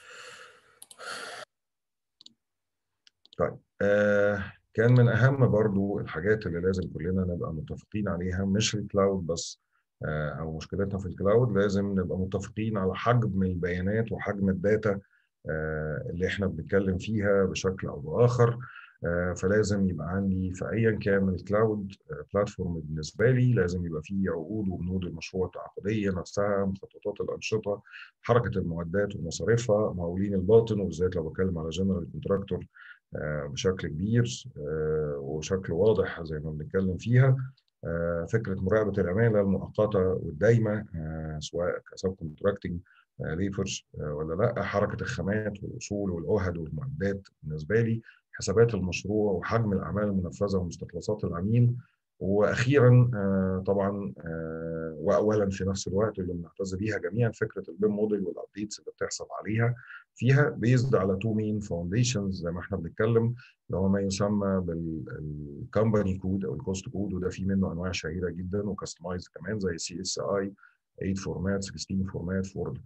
طيب آه كان من اهم برضو الحاجات اللي لازم كلنا نبقى متفقين عليها مش الكلاود بس او مشكلتنا في الكلاود لازم نبقى متفقين على حجم البيانات وحجم الداتا اللي احنا بنتكلم فيها بشكل او باخر فلازم يبقى عندي في ايا كان الكلاود بلاتفورم بالنسبه لي لازم يبقى فيه عقود وبنود المشروع التعاقديه نفسها مخططات الانشطه حركه المعدات ومصاريفها مقاولين الباطن وبالذات لو بتكلم على جنرال كونتراكتور بشكل كبير وشكل واضح زي ما بنتكلم فيها فكره مراقبه العماله المؤقته والدايمه سواء كسب كونتراكتنج ليفرز ولا لا حركه الخامات والاصول والعهد والمعدات بالنسبه لي حسابات المشروع وحجم الاعمال المنفذه ومستخلصات العميل واخيرا طبعا واولا في نفس الوقت اللي بنعتز بيها جميعا فكره البيم موديل والابديتس اللي بتحصل عليها فيها بيزد على تو مين فاونديشنز زي ما احنا بنتكلم اللي هو ما يسمى بالكمباني كود او الكوست كود وده في منه انواع شهيره جدا وكاستمايز كمان زي سي اس اي 8 فورمات 16 فورمات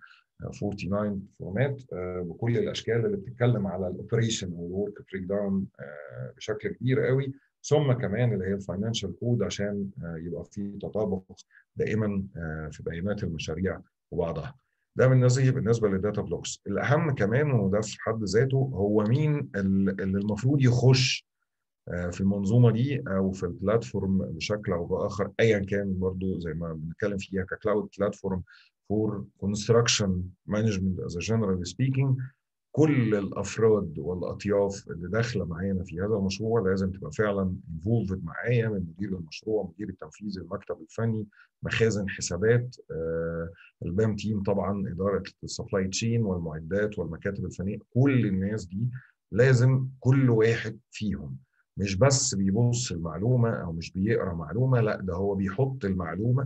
49 فورمات بكل الاشكال اللي بتتكلم على الاوبريشن او الورك بريك داون بشكل كبير قوي ثم كمان اللي هي الفاينانشال كود عشان يبقى في تطابق دائما في بيانات المشاريع وبعضها ده بالنسبه بالنسبه للداتا بلوكس الاهم كمان وده في حد ذاته هو مين اللي المفروض يخش في المنظومه دي او في البلاتفورم بشكل او باخر ايا كان برضو زي ما بنتكلم فيها ككلاود بلاتفورم فور كونستراكشن مانجمنت از جنرال سبيكينج كل الافراد والاطياف اللي داخله معانا في هذا المشروع لازم تبقى فعلا انفولفد معايا من مدير المشروع مدير التنفيذي المكتب الفني مخازن حسابات آه، البام تيم طبعا اداره السبلاي تشين والمعدات والمكاتب الفنيه كل الناس دي لازم كل واحد فيهم مش بس بيبص المعلومه او مش بيقرا معلومه لا ده هو بيحط المعلومه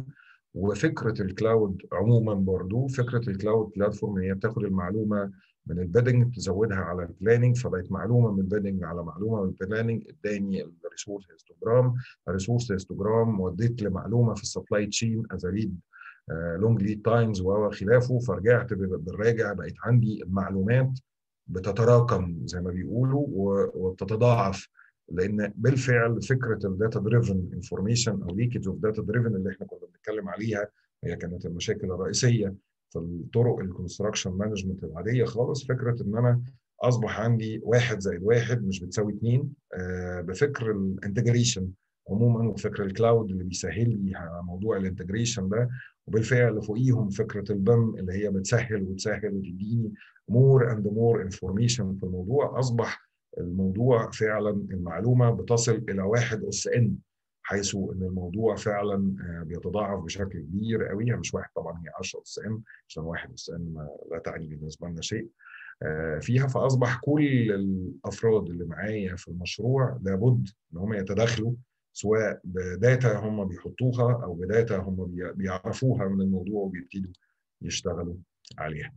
وفكره الكلاود عموما برضو فكره الكلاود بلاتفورم هي بتاخد المعلومه من البيدنج تزودها على البلاننج فبقت معلومه من البيدنج على معلومه من البلاننج اداني الريسورس هيستوجرام الريسورس هيستوجرام وديت لمعلومه في السبلاي تشين از ريد لونج ليد تايمز وخلافه فرجعت بالراجع بقت عندي المعلومات بتتراكم زي ما بيقولوا وبتتضاعف لان بالفعل فكره الداتا دريفن انفورميشن او ليكج اوف داتا دريفن اللي احنا كنا بنتكلم عليها هي كانت المشاكل الرئيسيه في الطرق الكونستراكشن مانجمنت العاديه خالص فكره ان انا اصبح عندي واحد زائد واحد مش بتساوي اثنين آه بفكر الانتجريشن عموما وفكر الكلاود اللي بيسهل لي موضوع الانتجريشن ده وبالفعل فوقيهم فكره البم اللي هي بتسهل وتسهل وتديني مور اند مور انفورميشن في الموضوع اصبح الموضوع فعلا المعلومه بتصل الى واحد اس ان حيث ان الموضوع فعلا بيتضاعف بشكل كبير قوي مش واحد طبعا هي 10 اس ان عشان واحد اس ان لا تعني بالنسبه لنا شيء فيها فاصبح كل الافراد اللي معايا في المشروع لابد ان هم يتداخلوا سواء بداتا هم بيحطوها او بداتا هم بيعرفوها من الموضوع وبيبتدوا يشتغلوا عليها.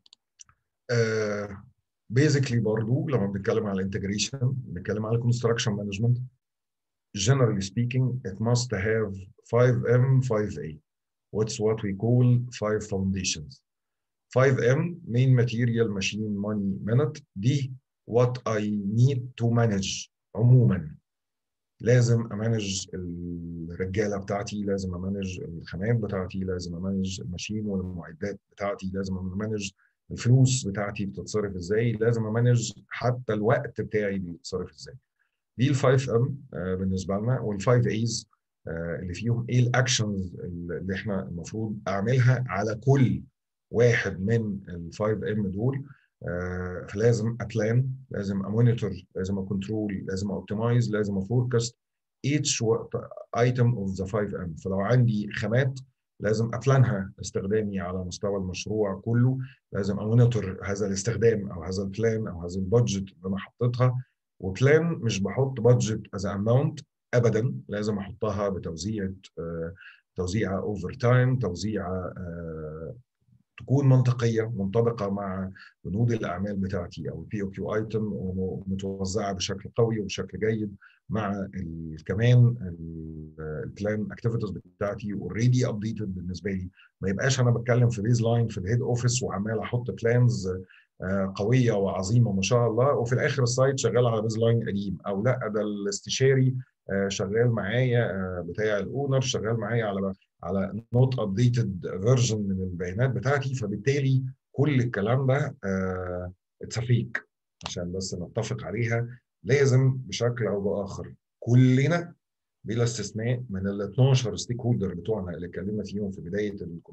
بيزيكلي برضو لما بنتكلم على الانتجريشن بنتكلم على الكونستراكشن مانجمنت generally speaking it must have 5M 5A what's what we call five foundations 5M main material machine money minute دي what I need to manage عموما لازم امانج الرجاله بتاعتي لازم امانج الخامات بتاعتي لازم امانج الماشين والمعدات بتاعتي لازم امانج الفلوس بتاعتي بتتصرف ازاي لازم امانج حتى الوقت بتاعي بيتصرف ازاي دي ال5 ام بالنسبه لنا وال5 ايز اللي فيهم ايه الاكشنز اللي احنا المفروض اعملها على كل واحد من ال5 ام دول فلازم ابلان لازم امونيتور لازم اكونترول لازم اوبتمايز لازم افوركاست each item of the 5M فلو عندي خامات لازم ابلانها استخدامي على مستوى المشروع كله لازم امونيتور هذا الاستخدام او هذا البلان او هذا البادجت اللي انا حطيتها وبلان مش بحط بادجت از اماونت ابدا لازم احطها بتوزيع توزيعه اوفر تايم توزيعه تكون منطقيه منطبقه مع بنود الاعمال بتاعتي او البي او كيو ايتم ومتوزعه بشكل قوي وبشكل جيد مع كمان البلان اكتيفيتيز بتاعتي اوريدي ابديتد بالنسبه لي ما يبقاش انا بتكلم في بيز لاين في الهيد اوفيس وعمال احط بلانز قويه وعظيمه ما شاء الله وفي الاخر السايت شغال على بيز لاين قديم او لا ده الاستشاري شغال معايا بتاع الاونر شغال معايا على على نوت ابديتد فيرجن من البيانات بتاعتي فبالتالي كل الكلام ده اتس فيك عشان بس نتفق عليها لازم بشكل او باخر كلنا بلا استثناء من ال 12 ستيك هولدر بتوعنا اللي اتكلمنا فيهم في بدايه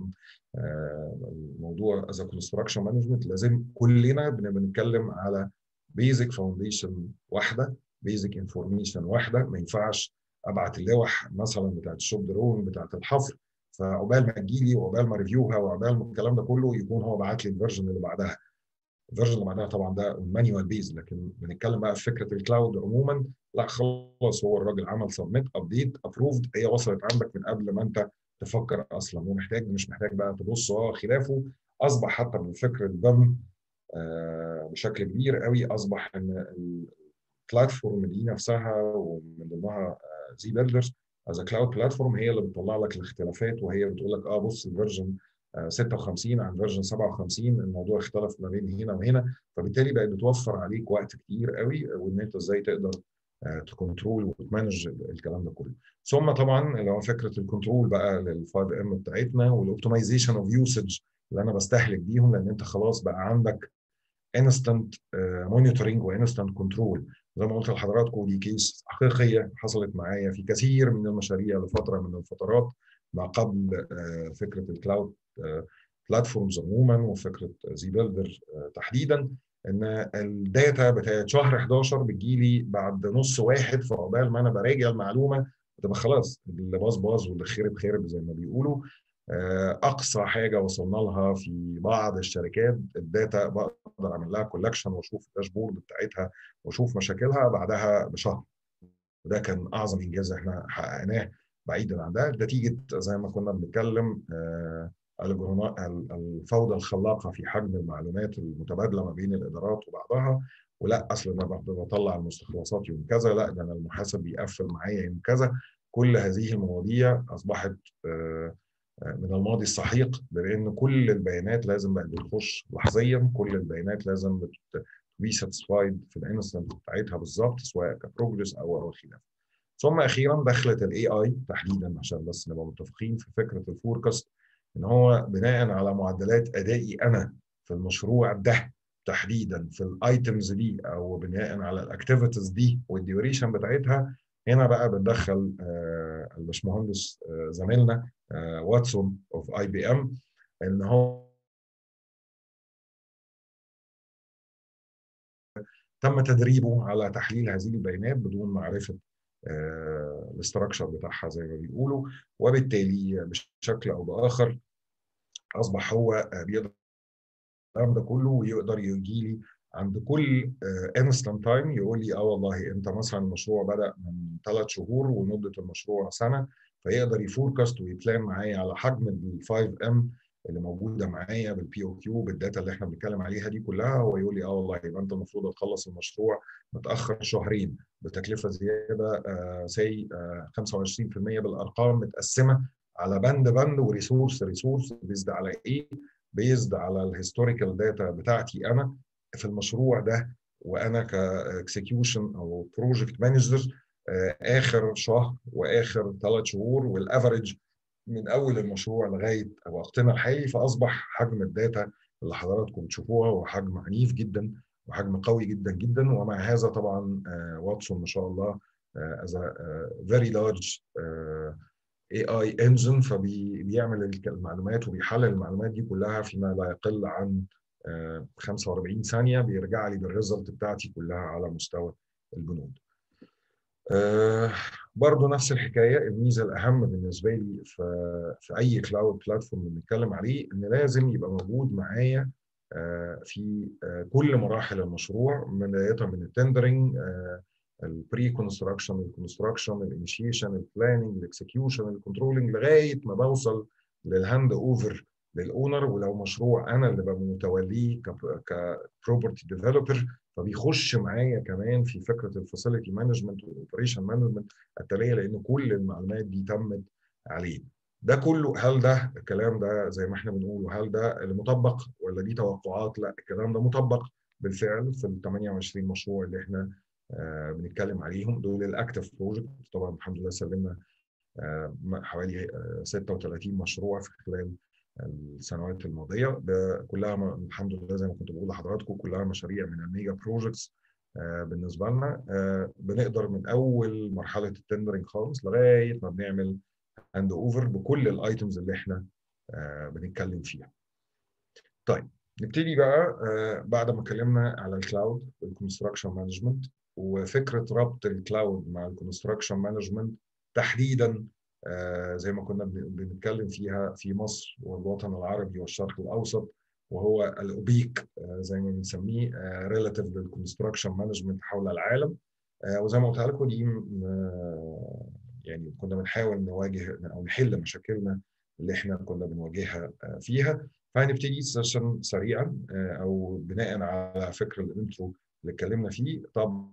الموضوع از كونستراكشن مانجمنت لازم كلنا بنتكلم على بيزك فاونديشن واحده بيزك انفورميشن واحده ما ينفعش ابعت اللوح مثلا بتاعت الشوب درون بتاعت الحفر فعقبال ما تجيلي وعقبال ما ريفيوها وعقبال ما الكلام ده كله يكون هو بعت لي الفيرجن اللي بعدها الفيرجن اللي بعدها طبعا ده مانيوال بيز لكن بنتكلم بقى في فكره الكلاود عموما لا خلاص هو الراجل عمل سبميت ابديت ابروفد هي وصلت عندك من قبل ما انت تفكر اصلا ومحتاج مش محتاج بقى تبص اه خلافه اصبح حتى بالفكر الدم بشكل كبير قوي اصبح ان البلاتفورم دي نفسها ومن ضمنها زي بيلدرز از كلاود بلاتفورم هي اللي بتطلع لك الاختلافات وهي بتقول لك اه بص الفيرجن 56 عن فيرجن 57 الموضوع اختلف ما بين هنا وهنا فبالتالي بقت بتوفر عليك وقت كتير قوي وان انت ازاي تقدر تكنترول وتمانج الكلام ده كله ثم طبعا اللي هو فكره الكنترول بقى لل 5 ام بتاعتنا والاوبتمايزيشن اوف يوسج اللي انا بستهلك بيهم لان انت خلاص بقى عندك انستنت مونيتورنج وانستنت كنترول زي ما قلت لحضراتكم دي كيس حقيقيه حصلت معايا في كثير من المشاريع لفتره من الفترات ما قبل فكره الكلاود بلاتفورمز عموما وفكره زي بيلدر تحديدا ان الداتا بتاعت شهر 11 بتجيلي بعد نص واحد فعقبال ما انا براجع المعلومه بتبقى خلاص اللي باظ باظ واللي خرب خرب زي ما بيقولوا اقصى حاجه وصلنا لها في بعض الشركات الداتا بقدر اعمل لها كولكشن واشوف الداشبورد بتاعتها واشوف مشاكلها بعدها بشهر وده كان اعظم انجاز احنا حققناه بعيدا عن ده نتيجه زي ما كنا بنتكلم الفوضى الخلاقه في حجم المعلومات المتبادله ما بين الادارات وبعضها ولا اصل انا بطلع المستخلصات يوم كذا لا ده انا المحاسب بيقفل معايا يوم كذا كل هذه المواضيع اصبحت من الماضي السحيق لان كل البيانات لازم بقت بتخش لحظيا كل البيانات لازم بي ساتسفايد في الانستنت بتاعتها بالظبط سواء كبروجرس او او خلافه ثم اخيرا دخلت الاي اي تحديدا عشان بس نبقى متفقين في فكره الفوركاست ان هو بناء على معدلات ادائي انا في المشروع ده تحديدا في الايتمز دي او بناء على الاكتيفيتيز دي والديوريشن بتاعتها هنا بقى بندخل آه الباشمهندس آه زميلنا آه واتسون اوف اي بي ام ان هو تم تدريبه على تحليل هذه البيانات بدون معرفه الاستراكشر بتاعها زي ما بيقولوا وبالتالي بشكل او باخر اصبح هو بيقدر الكلام ده كله ويقدر يجي لي عند كل انستنت تايم يقول لي اه والله انت مثلا المشروع بدا من ثلاث شهور ومده المشروع سنه فيقدر يفوركاست ويبلان معايا على حجم ال 5 ام اللي موجوده معايا بالبي او كيو بالداتا اللي احنا بنتكلم عليها دي كلها هو يقول لي اه والله يبقى انت المفروض تخلص المشروع متاخر شهرين بتكلفه زياده آه سي آه 25% بالارقام متقسمه على بند بند وريسورس ريسورس بيزد على ايه؟ بيزد على الهيستوريكال داتا بتاعتي انا في المشروع ده وانا كاكسكيوشن او بروجكت مانجر آه اخر شهر واخر ثلاث شهور والافرج من اول المشروع لغايه وقتنا الحالي فاصبح حجم الداتا اللي حضراتكم بتشوفوها هو حجم عنيف جدا وحجم قوي جدا جدا ومع هذا طبعا واتسون ما شاء الله از فيري لارج اي اي انجن فبيعمل المعلومات وبيحلل المعلومات دي كلها فيما لا يقل عن 45 ثانيه بيرجع لي بالريزلت بتاعتي كلها على مستوى البنود. آه برضه نفس الحكايه الميزه الاهم بالنسبه لي في في اي كلاود بلاتفورم بنتكلم عليه ان لازم يبقى موجود معايا آه في آه كل مراحل المشروع بدايه من التندرنج البري كونستراكشن الكونستراكشن الانيشيشن البلاننج الاكسكيوشن الكنترولنج لغايه ما بوصل للهاند اوفر للاونر ولو مشروع انا اللي ببقى متوليه كبروبرتي ديفلوبر فبيخش معايا كمان في فكره الفاسيلتي مانجمنت والاوبريشن مانجمنت التاليه لان كل المعلومات دي تمت عليه. ده كله هل ده الكلام ده زي ما احنا بنقول هل ده اللي مطبق ولا دي توقعات؟ لا الكلام ده مطبق بالفعل في ال 28 مشروع اللي احنا آه بنتكلم عليهم دول الاكتف بروجكت طبعا الحمد لله سلمنا آه حوالي آه 36 مشروع في خلال السنوات الماضيه كلها الحمد لله زي ما كنت بقول لحضراتكم كلها مشاريع من الميجا بروجكتس بالنسبه لنا بنقدر من اول مرحله التندرنج خالص لغايه ما بنعمل هاند اوفر بكل الايتمز اللي احنا بنتكلم فيها. طيب نبتدي بقى بعد ما اتكلمنا على الكلاود والكونستراكشن مانجمنت وفكره ربط الكلاود مع الكونستراكشن مانجمنت تحديدا آه زي ما كنا بنتكلم فيها في مصر والوطن العربي والشرق الاوسط وهو الاوبيك آه زي ما بنسميه ريلاتيف للكونستراكشن مانجمنت حول العالم آه وزي ما قلت لكم دي يعني كنا بنحاول نواجه او نحل مشاكلنا اللي احنا كنا بنواجهها فيها فهنبتدي السيشن سريعا او بناء على فكر الانترو اللي اتكلمنا فيه طب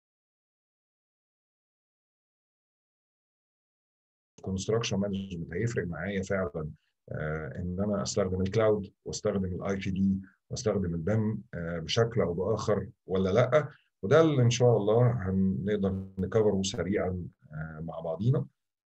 كونستراكشن مانجمنت هيفرق معايا فعلا ان انا استخدم الكلاود واستخدم الاي بي دي واستخدم البيم بشكل او باخر ولا لا وده اللي ان شاء الله هنقدر نكفره سريعا مع بعضينا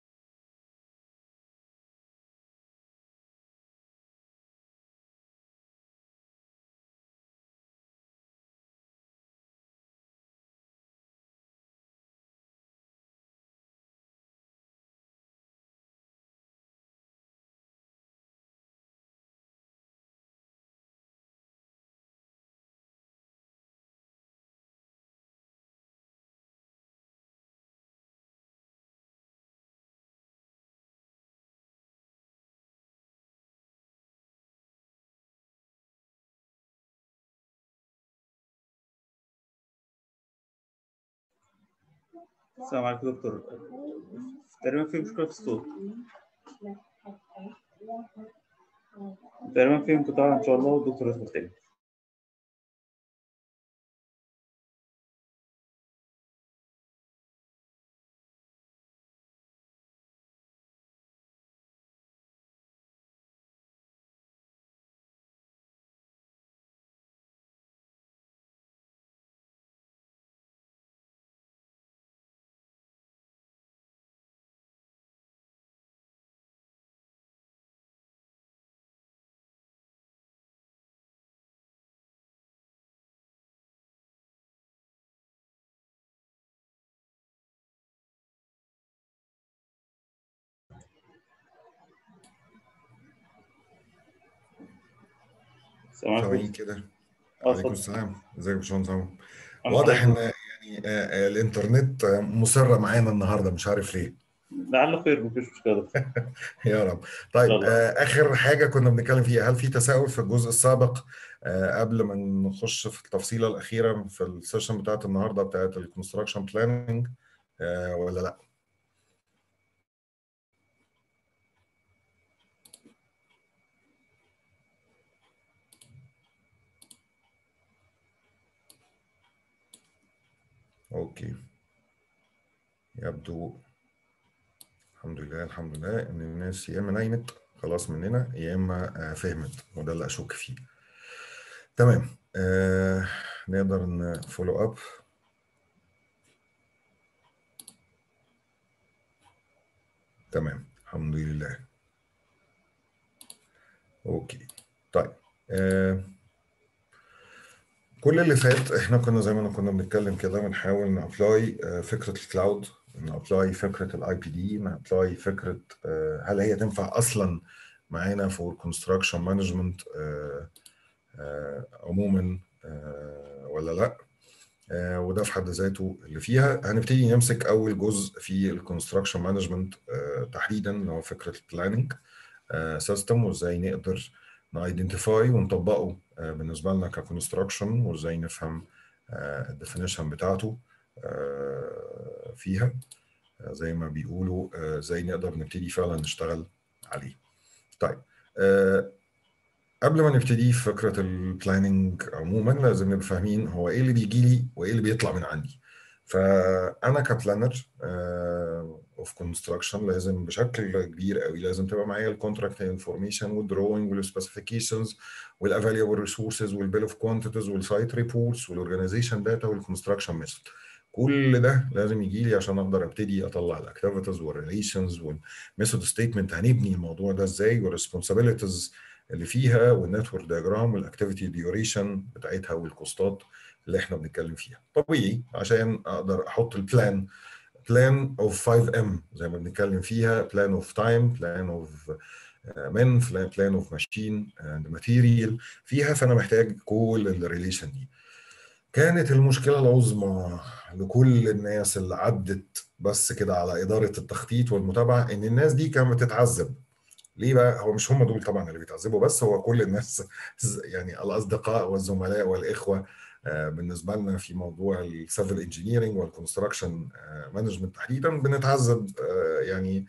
السلام عليكم دكتور تقريبا في مشكلة في الصوت تقريبا في انقطاع ان شاء الله والدكتور يدخل تاني السلام
ثواني
عليكم
كده
اه
عليكم
اتفضل
السلام ازيك يا باشمهندس عمرو
الحمد
واضح ان
لله
يعني آه، آه، الانترنت آه، مصرة معانا النهارده مش عارف ليه
لعله خير مفيش مشكلة دكتور
يا رب
ان شاء
طيب
الله
آه، اخر حاجه كنا بنتكلم فيها هل في تساؤل في الجزء السابق آه، قبل ما نخش في التفصيله الاخيره في السيشن بتاعت النهارده بتاعت الكونستراكشن بلاننج ولا لا اوكي يبدو الحمد لله الحمد لله ان الناس يا اما نايمت خلاص مننا يا اما آه، فهمت وده اللي اشك فيه تمام آه نقدر نفولو اب تمام الحمد لله اوكي طيب آه كل اللي فات احنا كنا زي ما كنا بنتكلم كده بنحاول نابلاي فكره الكلاود نابلاي فكره الاي بي دي نابلاي فكره آه، هل هي تنفع اصلا معانا فور كونستراكشن مانجمنت عموما آه، ولا لا آه، وده في حد ذاته اللي فيها هنبتدي نمسك اول جزء في الكونستراكشن مانجمنت تحديدا اللي هو فكره البلاننج سيستم وازاي نقدر نايدنتيفاي ونطبقه آه، بالنسبه لنا ككونستراكشن وازاي نفهم الديفينيشن بتاعته آه، فيها آه، زي ما بيقولوا آه، ازاي نقدر نبتدي فعلا نشتغل عليه طيب آه، قبل ما نبتدي في فكره البلاننج عموما لازم نبقى فاهمين هو ايه اللي بيجي لي وايه اللي بيطلع من عندي فانا كبلانر اوف كونستراكشن لازم بشكل كبير قوي لازم تبقى معايا الكونتراكت انفورميشن والدروينج والسبيسيفيكيشنز والافاليبل ريسورسز والبيل اوف كوانتيتيز والسايت ريبورتس والاورجنايزيشن داتا والكونستراكشن ميثود كل ده لازم يجي لي عشان اقدر ابتدي اطلع الاكتيفيتيز والريليشنز والميثود ستيتمنت هنبني الموضوع ده ازاي والريسبونسابيلتيز اللي فيها والنتورك دياجرام والاكتيفيتي ديوريشن بتاعتها والكوستات اللي احنا بنتكلم فيها طبيعي عشان اقدر احط البلان بلان اوف 5 ام زي ما بنتكلم فيها بلان اوف تايم بلان اوف من بلان اوف ماشين اند ماتيريال فيها فانا محتاج كل الريليشن دي كانت المشكله العظمى لكل الناس اللي عدت بس كده على اداره التخطيط والمتابعه ان الناس دي كانت بتتعذب ليه بقى هو مش هم دول طبعا اللي بيتعذبوا بس هو كل الناس يعني الاصدقاء والزملاء والاخوه آه، بالنسبه لنا في موضوع السيفل انجينيرنج والكونستراكشن مانجمنت تحديدا بنتعذب آه، يعني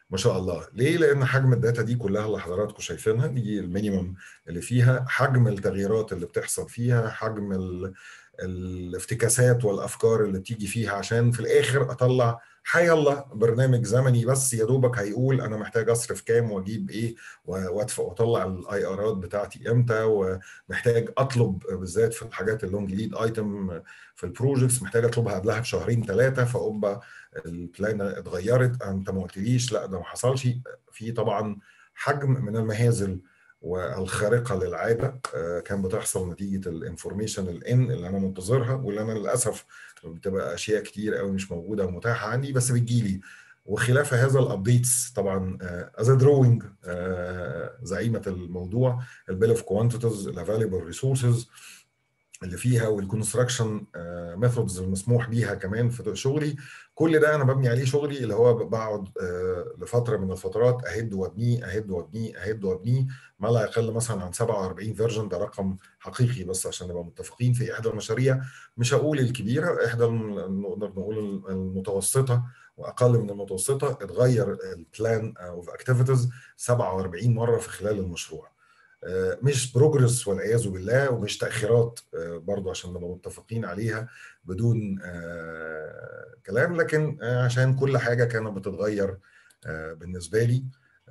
ما شاء الله ليه لان حجم الداتا دي كلها اللي حضراتكم شايفينها دي المينيمم اللي فيها حجم التغييرات اللي بتحصل فيها حجم ال... الافتكاسات والافكار اللي بتيجي فيها عشان في الاخر اطلع حي الله برنامج زمني بس يا دوبك هيقول انا محتاج اصرف كام واجيب ايه وادفع واطلع الاي ارات بتاعتي امتى ومحتاج اطلب بالذات في الحاجات اللونج ليد ايتم في البروجكتس محتاج اطلبها قبلها بشهرين ثلاثه فابقى البلان اتغيرت انت ما قلتليش لا ده ما حصلش في طبعا حجم من المهازل والخارقه للعاده كان بتحصل نتيجه الانفورميشن الان اللي انا منتظرها واللي انا للاسف بتبقى اشياء كتير قوي مش موجوده ومتاحه عندي بس بتجيلي وخلاف هذا الابديتس طبعا از دروينج زعيمه الموضوع البيل اوف كوانتيتيز الافيلبل ريسورسز اللي فيها والكونستراكشن ميثودز المسموح بيها كمان في شغلي كل ده انا ببني عليه شغلي اللي هو بقعد لفتره من الفترات اهد وابنيه اهد وابنيه اهد وابنيه ما لا يقل مثلا عن 47 فيرجن ده رقم حقيقي بس عشان نبقى متفقين في احدى المشاريع مش هقول الكبيره احدى نقدر نقول المتوسطه واقل من المتوسطه اتغير البلان اوف اكتيفيتيز 47 مره في خلال المشروع مش بروجرس والعياذ بالله ومش تاخيرات برضو عشان نبقى متفقين عليها بدون كلام لكن عشان كل حاجه كانت بتتغير بالنسبه لي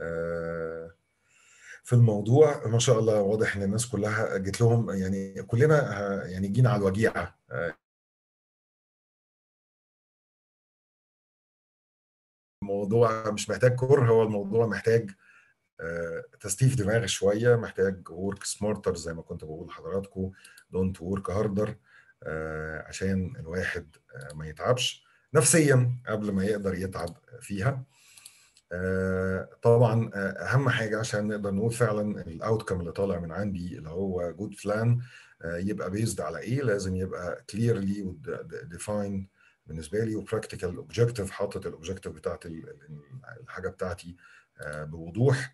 في الموضوع ما شاء الله واضح ان الناس كلها جيت لهم يعني كلنا يعني جينا على الوجيعه الموضوع مش محتاج كره هو الموضوع محتاج تستيف دماغ شويه محتاج ورك سمارتر زي ما كنت بقول لحضراتكم دونت ورك هاردر عشان الواحد ما يتعبش نفسيا قبل ما يقدر يتعب فيها طبعا اهم حاجه عشان نقدر نقول فعلا الاوتكم اللي طالع من عندي اللي هو جود بلان يبقى بيزد على ايه لازم يبقى كليرلي ديفايند بالنسبه لي وبراكتيكال اوبجيكتيف حاطط الاوبجيكتيف بتاعت الحاجه بتاعتي بوضوح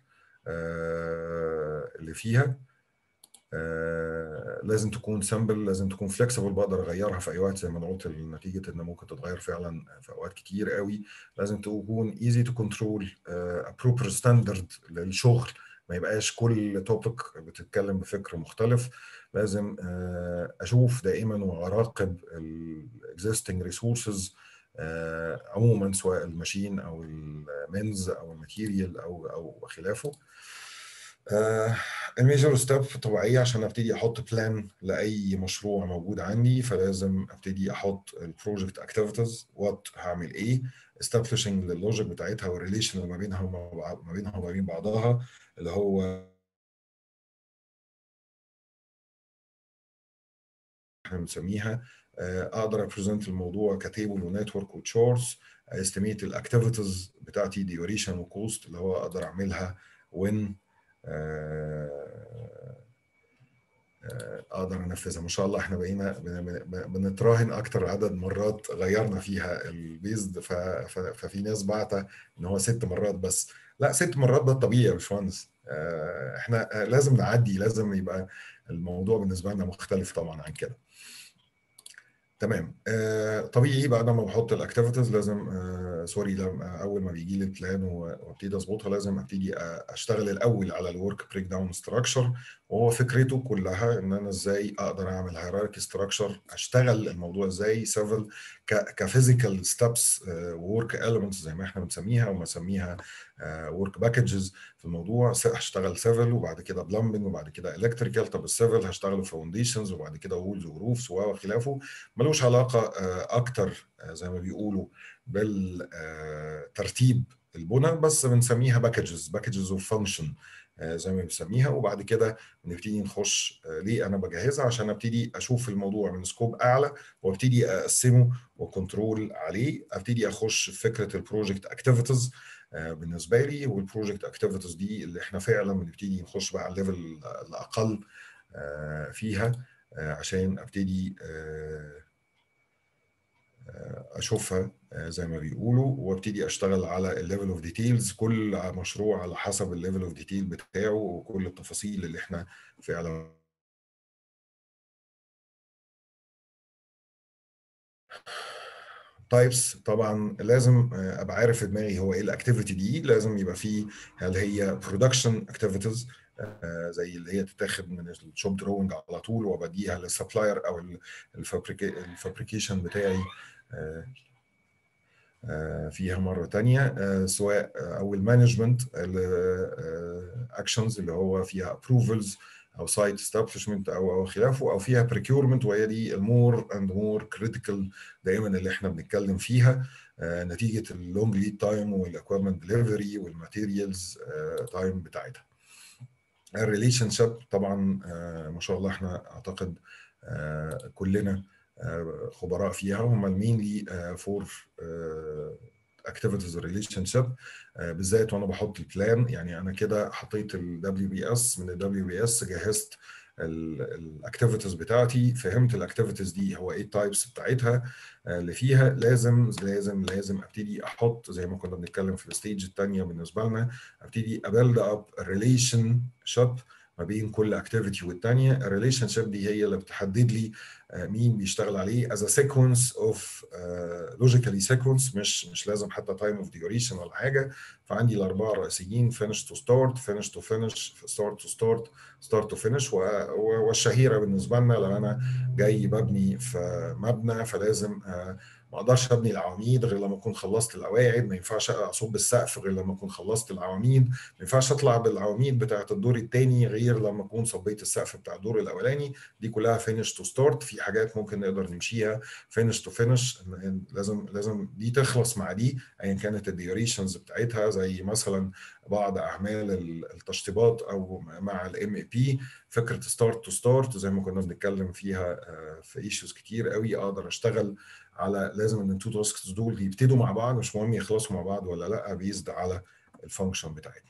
اللي فيها لازم تكون سامبل لازم تكون فليكسبل بقدر اغيرها في اي وقت زي ما انا قلت نتيجه ان ممكن تتغير فعلا في اوقات كتير قوي لازم تكون ايزي تو كنترول بروبر ستاندرد للشغل ما يبقاش كل توبيك بتتكلم بفكر مختلف لازم اشوف دائما واراقب الاكزيستنج ريسورسز عموما سواء الماشين او المنز او الماتيريال او او خلافه الميجر ستيب طبيعيه عشان ابتدي احط بلان لاي مشروع موجود عندي فلازم ابتدي احط البروجكت اكتيفيتيز وات هعمل ايه establishing اللوجيك بتاعتها والريليشن اللي ما بينها وما بينها وما بين بعضها اللي هو احنا بنسميها اقدر ابريزنت الموضوع كتيبل ونتورك وتشارتس استيميت الاكتيفيتيز بتاعتي ديوريشن وكوست اللي هو اقدر اعملها وين اقدر انفذها ما شاء الله احنا بقينا بنتراهن اكتر عدد مرات غيرنا فيها البيزد ففي ناس بعتة ان هو ست مرات بس لا ست مرات ده الطبيعي يا باشمهندس احنا لازم نعدي لازم يبقى الموضوع بالنسبه لنا مختلف طبعا عن كده تمام آه طبيعي بعد ما بحط الاكتيفيتيز لازم آه سوري لما اول ما بيجي لي البلان وابتدي اظبطها لازم ابتدي اشتغل الاول على الورك بريك داون ستراكشر وهو فكرته كلها ان انا ازاي اقدر اعمل هيراركي ستراكشر اشتغل الموضوع ازاي سيفل كفيزيكال ستابس وورك اليمنتس زي ما احنا بنسميها وبنسميها ورك باكجز في الموضوع هشتغل سيفل وبعد كده بلمبنج وبعد كده الكتريكال طب السيفل هشتغل فاونديشنز وبعد كده وولز وروفز وخلافه ملوش علاقه اكتر زي ما بيقولوا بالترتيب البنى بس بنسميها باكجز باكجز اوف فانكشن زي ما بنسميها وبعد كده بنبتدي نخش ليه انا بجهزها عشان ابتدي اشوف الموضوع من سكوب اعلى وابتدي اقسمه وكنترول عليه ابتدي اخش في فكره البروجكت اكتيفيتيز بالنسبه لي والبروجكت اكتيفيتيز دي اللي احنا فعلا بنبتدي نخش بقى على الليفل الاقل فيها عشان ابتدي اشوفها زي ما بيقولوا وابتدي اشتغل على الليفل اوف ديتيلز كل مشروع على حسب الليفل اوف ديتيل بتاعه وكل التفاصيل اللي احنا فعلا تايبس طبعا لازم ابقى عارف في دماغي هو ايه الاكتيفيتي دي لازم يبقى فيه هل هي برودكشن اكتيفيتيز زي اللي هي تتاخد من الشوب دروينج على طول وبديها للسبلاير او الفابريكيشن بتاعي فيها مره تانية سواء او المانجمنت اكشنز اللي هو فيها ابروفلز او سايت استابلشمنت او او خلافه او فيها بريكيورمنت وهي دي المور اند مور كريتيكال دايما اللي احنا بنتكلم فيها نتيجه اللونج ليد تايم والاكويبمنت ديليفري والماتيريالز تايم بتاعتها الريليشن شيب طبعا ما شاء الله احنا اعتقد كلنا خبراء فيها هم المينلي فور اكتيفيتيز ريليشن شيب بالذات وانا بحط البلان يعني انا كده حطيت الدبليو بي اس من الدبليو بي اس جهزت الاكتيفيتيز بتاعتي فهمت الاكتيفيتيز دي هو ايه التايبس بتاعتها اللي فيها لازم لازم لازم ابتدي احط زي ما كنا بنتكلم في الستيج الثانيه بالنسبه لنا ابتدي ابلد اب ريليشن شيب ما بين كل اكتيفيتي والثانيه الريليشن شيب دي هي اللي بتحدد لي مين بيشتغل عليه as a sequence of uh, logically sequence مش مش لازم حتى time of duration ولا حاجه فعندي الاربعه الرئيسيين finish to start finish to finish start to start start to finish والشهيره بالنسبه لنا لو انا جاي ببني في مبنى فلازم uh, ما اقدرش ابني العواميد غير لما اكون خلصت القواعد ما ينفعش اصب السقف غير لما اكون خلصت العواميد ما ينفعش اطلع بالعواميد بتاعه الدور الثاني غير لما اكون صبيت السقف بتاع الدور الاولاني دي كلها فينش تو ستارت في حاجات ممكن نقدر نمشيها فينش تو فينش لازم لازم دي تخلص مع دي ايا كانت الديوريشنز بتاعتها زي مثلا بعض اعمال التشطيبات او مع الام اي بي فكره ستارت تو ستارت زي ما كنا بنتكلم فيها في ايشوز كتير قوي اقدر اشتغل على لازم ان التو تاسكس دول يبتدوا مع بعض مش مهم يخلصوا مع بعض ولا لا بيزد على الفانكشن بتاعتنا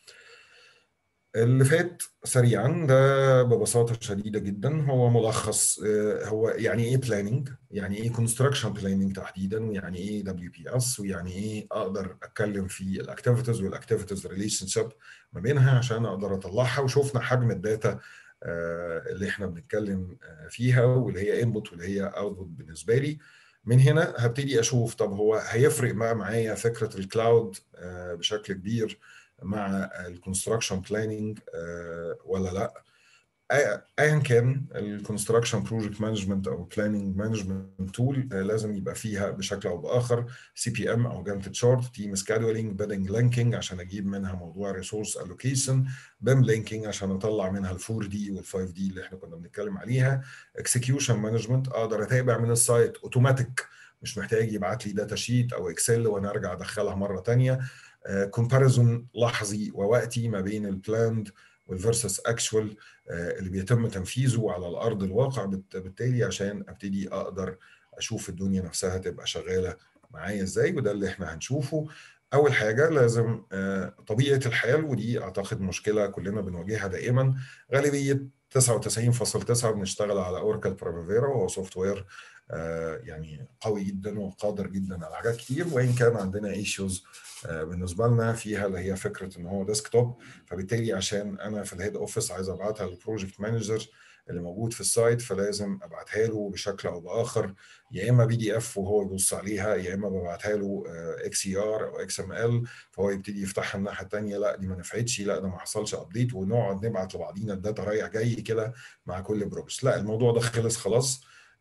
اللي فات سريعا ده ببساطه شديده جدا هو ملخص هو يعني ايه بلاننج يعني ايه كونستراكشن بلاننج تحديدا ويعني ايه دبليو بي اس ويعني ايه اقدر اتكلم في الاكتيفيتيز والاكتيفيتيز ريليشن شيب ما بينها عشان اقدر اطلعها وشوفنا حجم الداتا اللي احنا بنتكلم فيها واللي هي انبوت واللي هي اوتبوت بالنسبه لي من هنا هبتدي اشوف طب هو هيفرق بقى معايا فكره الكلاود بشكل كبير مع الكونستراكشن بلاننج ولا لا ايا كان الكونستراكشن بروجكت مانجمنت او بلاننج مانجمنت تول لازم يبقى فيها بشكل او باخر سي بي ام او جانت تشارت تيم سكادولينج بيدنج لينكينج عشان اجيب منها موضوع ريسورس الوكيشن بيم لينكينج عشان اطلع منها الفور دي والفايف دي اللي احنا كنا بنتكلم عليها اكسكيوشن مانجمنت اقدر اتابع من السايت اوتوماتيك مش محتاج يبعت لي داتا شيت او اكسل وانا ارجع ادخلها مره ثانيه كومباريزون لحظي ووقتي ما بين البلاند والفيرسس اكشوال اللي بيتم تنفيذه على الارض الواقع بالتالي عشان ابتدي اقدر اشوف الدنيا نفسها تبقى شغاله معايا ازاي وده اللي احنا هنشوفه اول حاجه لازم طبيعه الحال ودي اعتقد مشكله كلنا بنواجهها دائما غالبيه 99.9 بنشتغل على اوركل برافيرا وهو سوفت وير يعني قوي جدا وقادر جدا على حاجات كتير وان كان عندنا ايشوز بالنسبه لنا فيها اللي هي فكره ان هو ديسكتوب فبالتالي عشان انا في الهيد اوفيس عايز ابعتها للبروجكت مانجر اللي موجود في السايت فلازم ابعتها له بشكل او باخر يا اما بي دي اف وهو يبص عليها يا اما ببعتها له اكس اي ار او اكس ام ال فهو يبتدي يفتحها الناحيه الثانيه لا دي ما نفعتش لا ده ما حصلش ابديت ونقعد نبعت لبعضينا الداتا رايح جاي كده مع كل بروجرس لا الموضوع ده خلص خلاص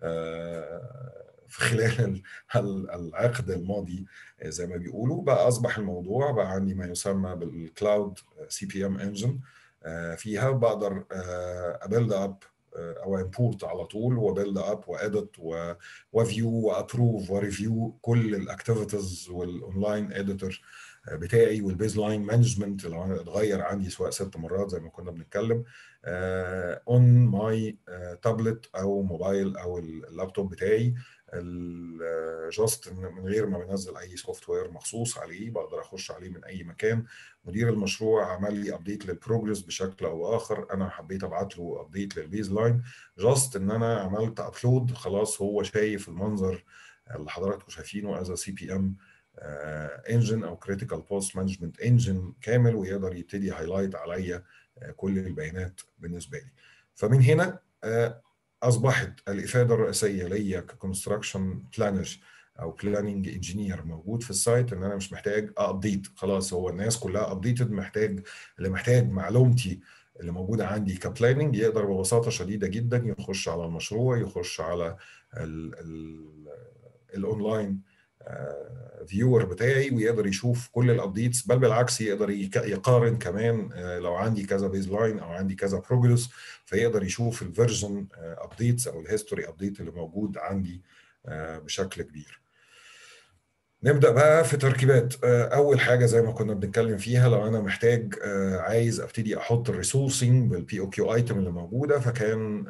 في خلال العقد الماضي زي ما بيقولوا بقى اصبح الموضوع بقى عندي ما يسمى بالكلاود سي بي ام انجن فيها بقدر ابيلد اب او امبورت على طول وبيلد اب واديت وفيو وابروف وريفيو كل الاكتيفيتيز والاونلاين اديتور بتاعي والبيز لاين مانجمنت لو انا اتغير عندي سواء ست مرات زي ما كنا بنتكلم اون ماي تابلت او موبايل او اللابتوب بتاعي جاست من غير ما بنزل اي سوفت وير مخصوص عليه بقدر اخش عليه من اي مكان مدير المشروع عمل لي ابديت للبروجرس بشكل او اخر انا حبيت ابعت له ابديت للبيز لاين جاست ان انا عملت ابلود خلاص هو شايف المنظر اللي حضراتكم شايفينه از سي بي ام انجن او كريتيكال بوست مانجمنت انجن كامل ويقدر يبتدي هايلايت عليا كل البيانات بالنسبه لي فمن هنا اصبحت الافاده الرئيسيه ليا ككونستراكشن بلانر او بلاننج انجينير موجود في السايت ان انا مش محتاج ابديت خلاص هو الناس كلها ابديتد محتاج اللي محتاج معلومتي اللي موجوده عندي كبلاننج يقدر ببساطه شديده جدا يخش على المشروع يخش على الاونلاين فيور بتاعي ويقدر يشوف كل الابديتس بل بالعكس يقدر يقارن كمان لو عندي كذا بيز لاين او عندي كذا بروجرس فيقدر يشوف الفيرجن ابديتس او الهيستوري ابديت اللي موجود عندي بشكل كبير نبدا بقى في تركيبات اول حاجه زي ما كنا بنتكلم فيها لو انا محتاج عايز ابتدي احط الريسورسنج بالبي او كيو ايتم اللي موجوده فكان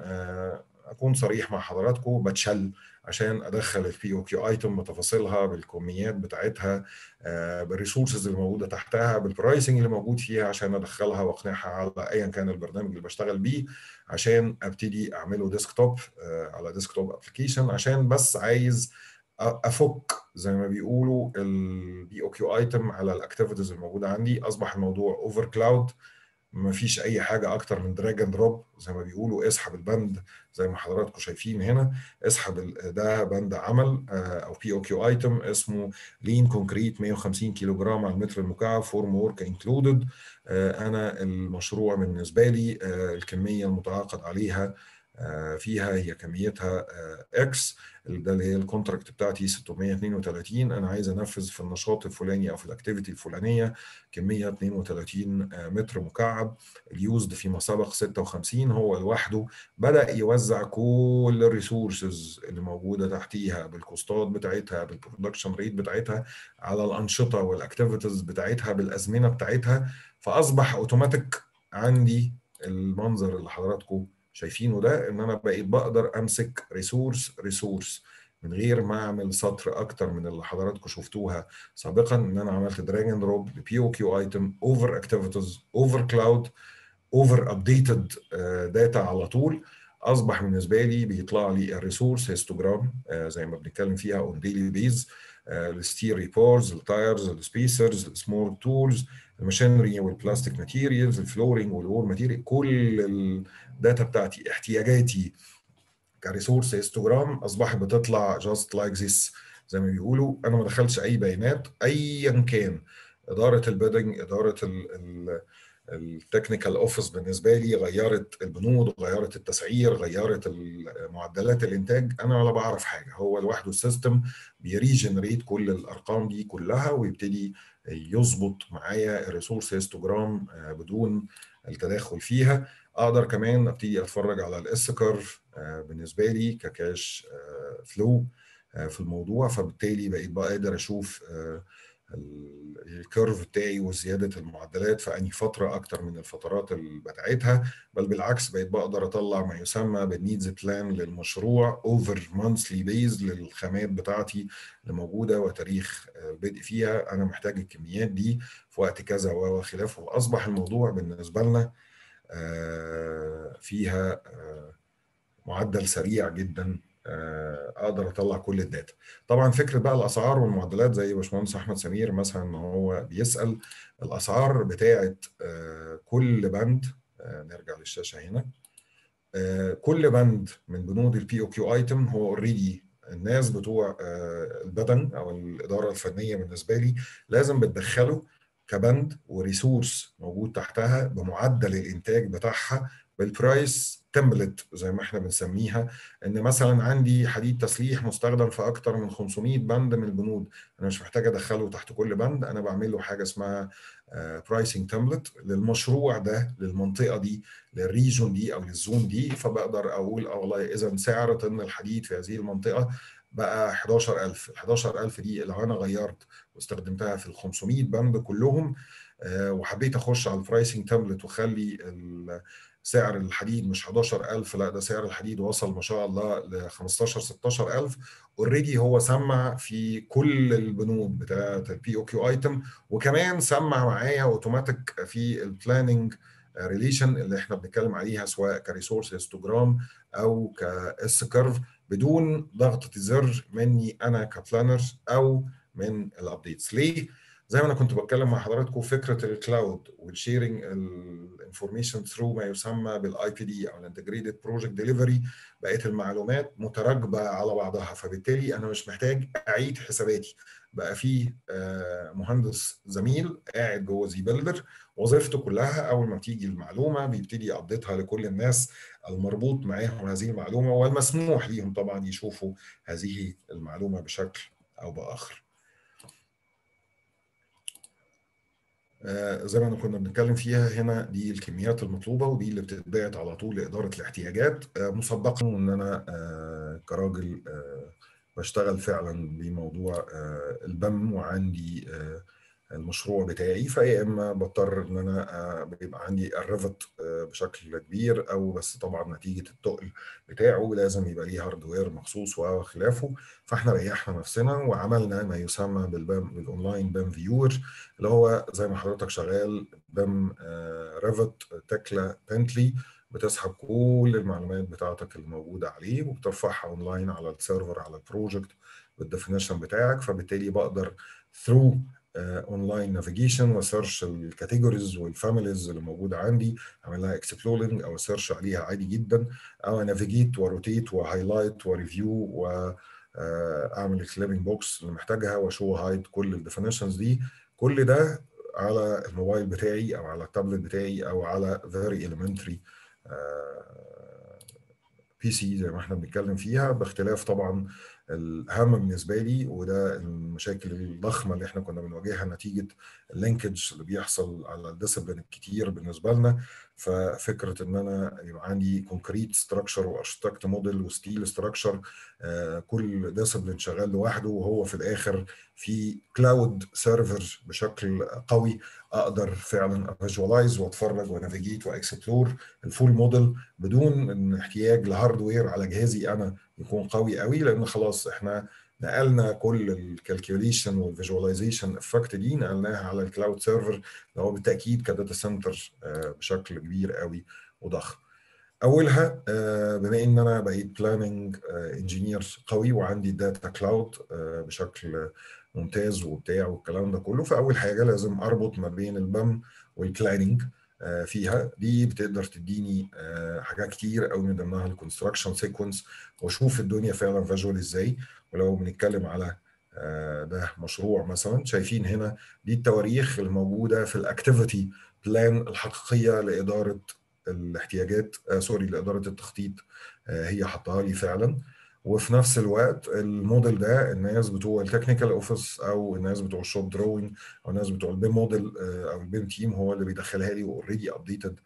اكون صريح مع حضراتكم بتشل عشان ادخل البي او كيو ايتم بتفاصيلها بالكميات بتاعتها بالريسورسز اللي موجوده تحتها بالبرايسنج اللي موجود فيها عشان ادخلها واقنعها على ايا كان البرنامج اللي بشتغل بيه عشان ابتدي اعمله ديسكتوب على ديسكتوب ابلكيشن عشان بس عايز افك زي ما بيقولوا البي او كيو ايتم على الاكتيفيتيز الموجوده عندي اصبح الموضوع اوفر كلاود ما فيش اي حاجه اكتر من دراج اند دروب زي ما بيقولوا اسحب البند زي ما حضراتكم شايفين هنا اسحب ده بند عمل او بي او كيو ايتم اسمه لين كونكريت 150 كيلو جرام على المتر المكعب فورم ورك انكلودد انا المشروع بالنسبه لي الكميه المتعاقد عليها فيها هي كميتها اكس ده اللي هي الكونتراكت بتاعتي 632 انا عايز انفذ في النشاط الفلاني او في الاكتيفيتي الفلانيه كميه 32 متر مكعب اليوزد فيما سبق 56 هو لوحده بدا يوزع كل الريسورسز اللي موجوده تحتيها بالكوستات بتاعتها بالبرودكشن ريت بتاعتها على الانشطه والاكتيفيتيز بتاعتها بالازمنه بتاعتها فاصبح اوتوماتيك عندي المنظر اللي حضراتكم شايفينه ده ان انا بقيت بقدر امسك ريسورس ريسورس من غير ما اعمل سطر اكتر من اللي حضراتكم شفتوها سابقا ان انا عملت دراج اند دروب بي او كيو ايتم اوفر اكتيفيتيز اوفر كلاود اوفر ابديتد داتا على طول اصبح بالنسبه لي بيطلع لي الريسورس هيستوجرام زي ما بنتكلم فيها اون ديلي بيز الستير ريبورز التايرز السبيسرز السمول تولز الماشينري والبلاستيك ماتيريالز الفلورينج والوول ماتيريال كل الداتا بتاعتي احتياجاتي كريسورس هيستوجرام اصبحت بتطلع جاست لايك ذس زي ما بيقولوا انا ما دخلتش اي بيانات ايا كان اداره البيدنج اداره التكنيكال اوفيس بالنسبه لي غيرت البنود غيرت التسعير غيرت معدلات الانتاج انا ولا بعرف حاجه هو لوحده السيستم بيريجنريت كل الارقام دي كلها ويبتدي يظبط معايا الريسورس هيستوجرام بدون التدخل فيها اقدر كمان ابتدي اتفرج على الاس كيرف بالنسبه لي ككاش فلو في الموضوع فبالتالي بقيت بقى قادر اشوف الكيرف بتاعي وزياده المعدلات في انهي فتره اكتر من الفترات اللي بتاعتها بل بالعكس بقيت بقدر اطلع ما يسمى بالنيدز بلان للمشروع اوفر مانثلي بيز للخامات بتاعتي اللي موجوده وتاريخ البدء فيها انا محتاج الكميات دي في وقت كذا وخلافه واصبح الموضوع بالنسبه لنا فيها معدل سريع جدا اقدر اطلع كل الداتا طبعا فكره بقى الاسعار والمعدلات زي باشمهندس احمد سمير مثلا ما هو بيسال الاسعار بتاعه كل بند نرجع للشاشه هنا كل بند من بنود البي او كيو ايتم هو اوريدي الناس بتوع البدن او الاداره الفنيه بالنسبه لي لازم بتدخله كبند وريسورس موجود تحتها بمعدل الانتاج بتاعها بالبرايس تمبلت زي ما احنا بنسميها ان مثلا عندي حديد تسليح مستخدم في اكتر من 500 بند من البنود انا مش محتاج ادخله تحت كل بند انا بعمل له حاجه اسمها برايسنج تمبلت للمشروع ده للمنطقه دي للريجون دي او للزون دي فبقدر اقول اه والله اذا سعر طن الحديد في هذه المنطقه بقى 11000 ال 11000 دي لو انا غيرت واستخدمتها في ال 500 بند كلهم وحبيت اخش على البرايسنج تمبلت واخلي سعر الحديد مش 11000 لا ده سعر الحديد وصل ما شاء الله ل 15 16000 اوريدي هو سمع في كل البنود بتاعه البي او كيو ايتم وكمان سمع معايا اوتوماتيك في البلاننج ريليشن اللي احنا بنتكلم عليها سواء كريسورس هيستوجرام او كاس كيرف بدون ضغطه الزر مني انا كبلانر او من الابديتس ليه؟ زي ما انا كنت بتكلم مع حضراتكم فكره الكلاود والشيرنج الانفورميشن ثرو ما يسمى بالاي بي دي او الانتجريتد بروجكت ديليفري بقت المعلومات متراكبه على بعضها فبالتالي انا مش محتاج اعيد حساباتي بقى في مهندس زميل قاعد جوه زي بيلدر وظيفته كلها اول ما بتيجي المعلومه بيبتدي يابديتها لكل الناس المربوط معاهم هذه المعلومه والمسموح ليهم طبعا يشوفوا هذه المعلومه بشكل او باخر. زي ما كنا بنتكلم فيها هنا دي الكميات المطلوبه ودي اللي بتتبعت على طول لاداره الاحتياجات مسبقا ان انا كراجل بشتغل فعلا بموضوع البم وعندي المشروع بتاعي فيا اما بضطر ان انا بيبقى عندي الريفت بشكل كبير او بس طبعا نتيجه التقل بتاعه لازم يبقى ليه هاردوير مخصوص وخلافه فاحنا ريحنا نفسنا وعملنا ما يسمى بالبام بالاونلاين بام فيور اللي هو زي ما حضرتك شغال بام ريفت تكلا بنتلي بتسحب كل المعلومات بتاعتك اللي موجوده عليه وبترفعها اونلاين على السيرفر على البروجكت بالديفينيشن بتاعك فبالتالي بقدر ثرو اونلاين نافيجيشن وسيرش الكاتيجوريز والفاميليز اللي موجوده عندي اعمل لها اكسبلورنج او سيرش عليها عادي جدا او نافيجيت وروتيت وهايلايت وريفيو و اعمل الكليبنج بوكس اللي محتاجها واشو هايد كل الديفينيشنز دي كل ده على الموبايل بتاعي او على التابلت بتاعي او على فيري elementary بي سي زي ما احنا بنتكلم فيها باختلاف طبعا الاهم بالنسبه لي وده المشاكل الضخمه اللي احنا كنا بنواجهها نتيجه اللينكج اللي بيحصل على الديسبلين الكتير بالنسبه لنا ففكره ان انا يبقى عندي كونكريت ستراكشر وارشتكت موديل وستيل ستراكشر كل ديسبلين شغال لوحده وهو في الاخر في كلاود سيرفر بشكل قوي اقدر فعلا افيجوالايز واتفرج ونافيجيت واكسبلور الفول موديل بدون ان احتياج لهاردوير على جهازي انا يكون قوي قوي لان خلاص احنا نقلنا كل الكالكوليشن والفيجواليزيشن افكت دي نقلناها على الكلاود سيرفر اللي هو بالتاكيد كداتا سنتر بشكل كبير قوي وضخم اولها بما ان انا بقيت بلاننج انجينير قوي وعندي داتا كلاود بشكل ممتاز وبتاع والكلام ده كله فاول حاجه لازم اربط ما بين البام والبلاننج فيها دي بتقدر تديني حاجات كتير قوي من ضمنها الكونستراكشن سيكونس واشوف الدنيا فعلا فيجوال ازاي ولو بنتكلم على ده مشروع مثلا شايفين هنا دي التواريخ الموجوده في الاكتيفيتي بلان الحقيقيه لاداره الاحتياجات آه سوري لاداره التخطيط آه هي حطها لي فعلا وفي نفس الوقت الموديل ده الناس بتوع التكنيكال اوفيس او الناس بتوع الشوب دروينج او الناس بتوع البيم موديل او البيم تيم هو اللي بيدخلها لي اوريدي ابديتد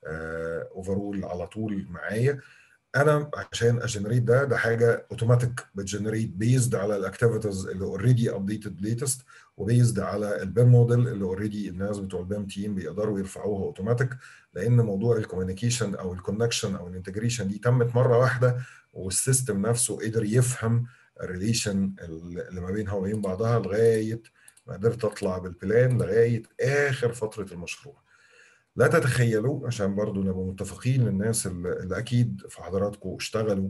اوفرول على طول معايا انا عشان اجنريت ده ده حاجه اوتوماتيك بتجنريت بيزد على الاكتيفيتيز اللي اوريدي ابديتد ليتست وبيزد على البيم موديل اللي اوريدي الناس بتوع البيم تيم بيقدروا يرفعوها اوتوماتيك لان موضوع الكوميونيكيشن او الكونكشن او الانتجريشن دي تمت مره واحده والسيستم نفسه قدر يفهم الريليشن اللي ما بينها وبين بعضها لغايه ما قدرت اطلع بالبلان لغايه اخر فتره المشروع. لا تتخيلوا عشان برضو نبقى متفقين للناس اللي اكيد في حضراتكم اشتغلوا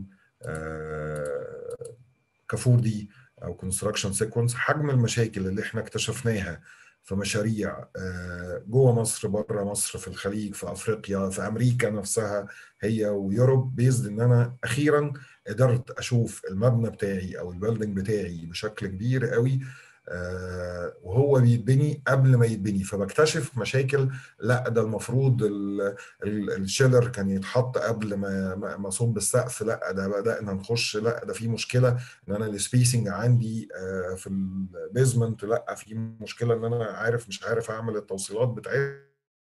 كفور دي او كونستراكشن سيكونس حجم المشاكل اللي احنا اكتشفناها في مشاريع جوه مصر بره مصر في الخليج في افريقيا في امريكا نفسها هي ويوروب بيزد ان انا اخيرا قدرت اشوف المبنى بتاعي او البيلدنج بتاعي بشكل كبير قوي وهو بيتبني قبل ما يتبني فبكتشف مشاكل لا ده المفروض الشيلر كان يتحط قبل ما ما اصب السقف لا ده بدانا نخش لا ده في مشكله ان انا السبيسنج عندي في البيزمنت لا في مشكله ان انا عارف مش عارف اعمل التوصيلات بتاعتي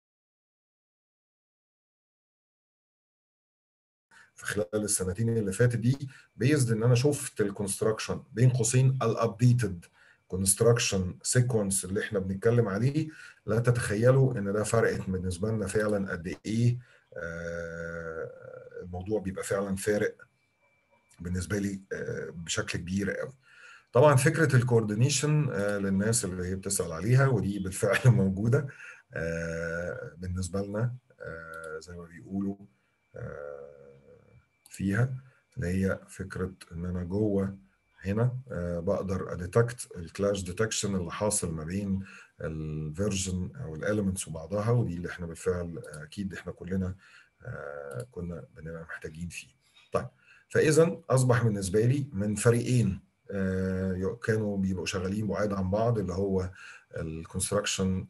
في خلال السنتين اللي فاتت دي بيزد ان انا شفت الكونستراكشن بين قوسين الابديتد كونستراكشن سيكونس اللي احنا بنتكلم عليه لا تتخيلوا ان ده فرقت بالنسبه لنا فعلا قد ايه آه الموضوع بيبقى فعلا فارق بالنسبه لي آه بشكل كبير قوي طبعا فكره الكوردينيشن آه للناس اللي هي بتسال عليها ودي بالفعل موجوده بالنسبه لنا زي ما بيقولوا فيها اللي هي فكره ان انا جوه هنا بقدر اديتكت الكلاش ديتكشن اللي حاصل ما بين الفيرجن او الاليمنتس وبعضها ودي اللي احنا بالفعل اكيد احنا كلنا كنا بنبقى محتاجين فيه. طيب فاذا اصبح بالنسبه لي من فريقين كانوا بيبقوا شغالين بعاد عن بعض اللي هو الكونستراكشن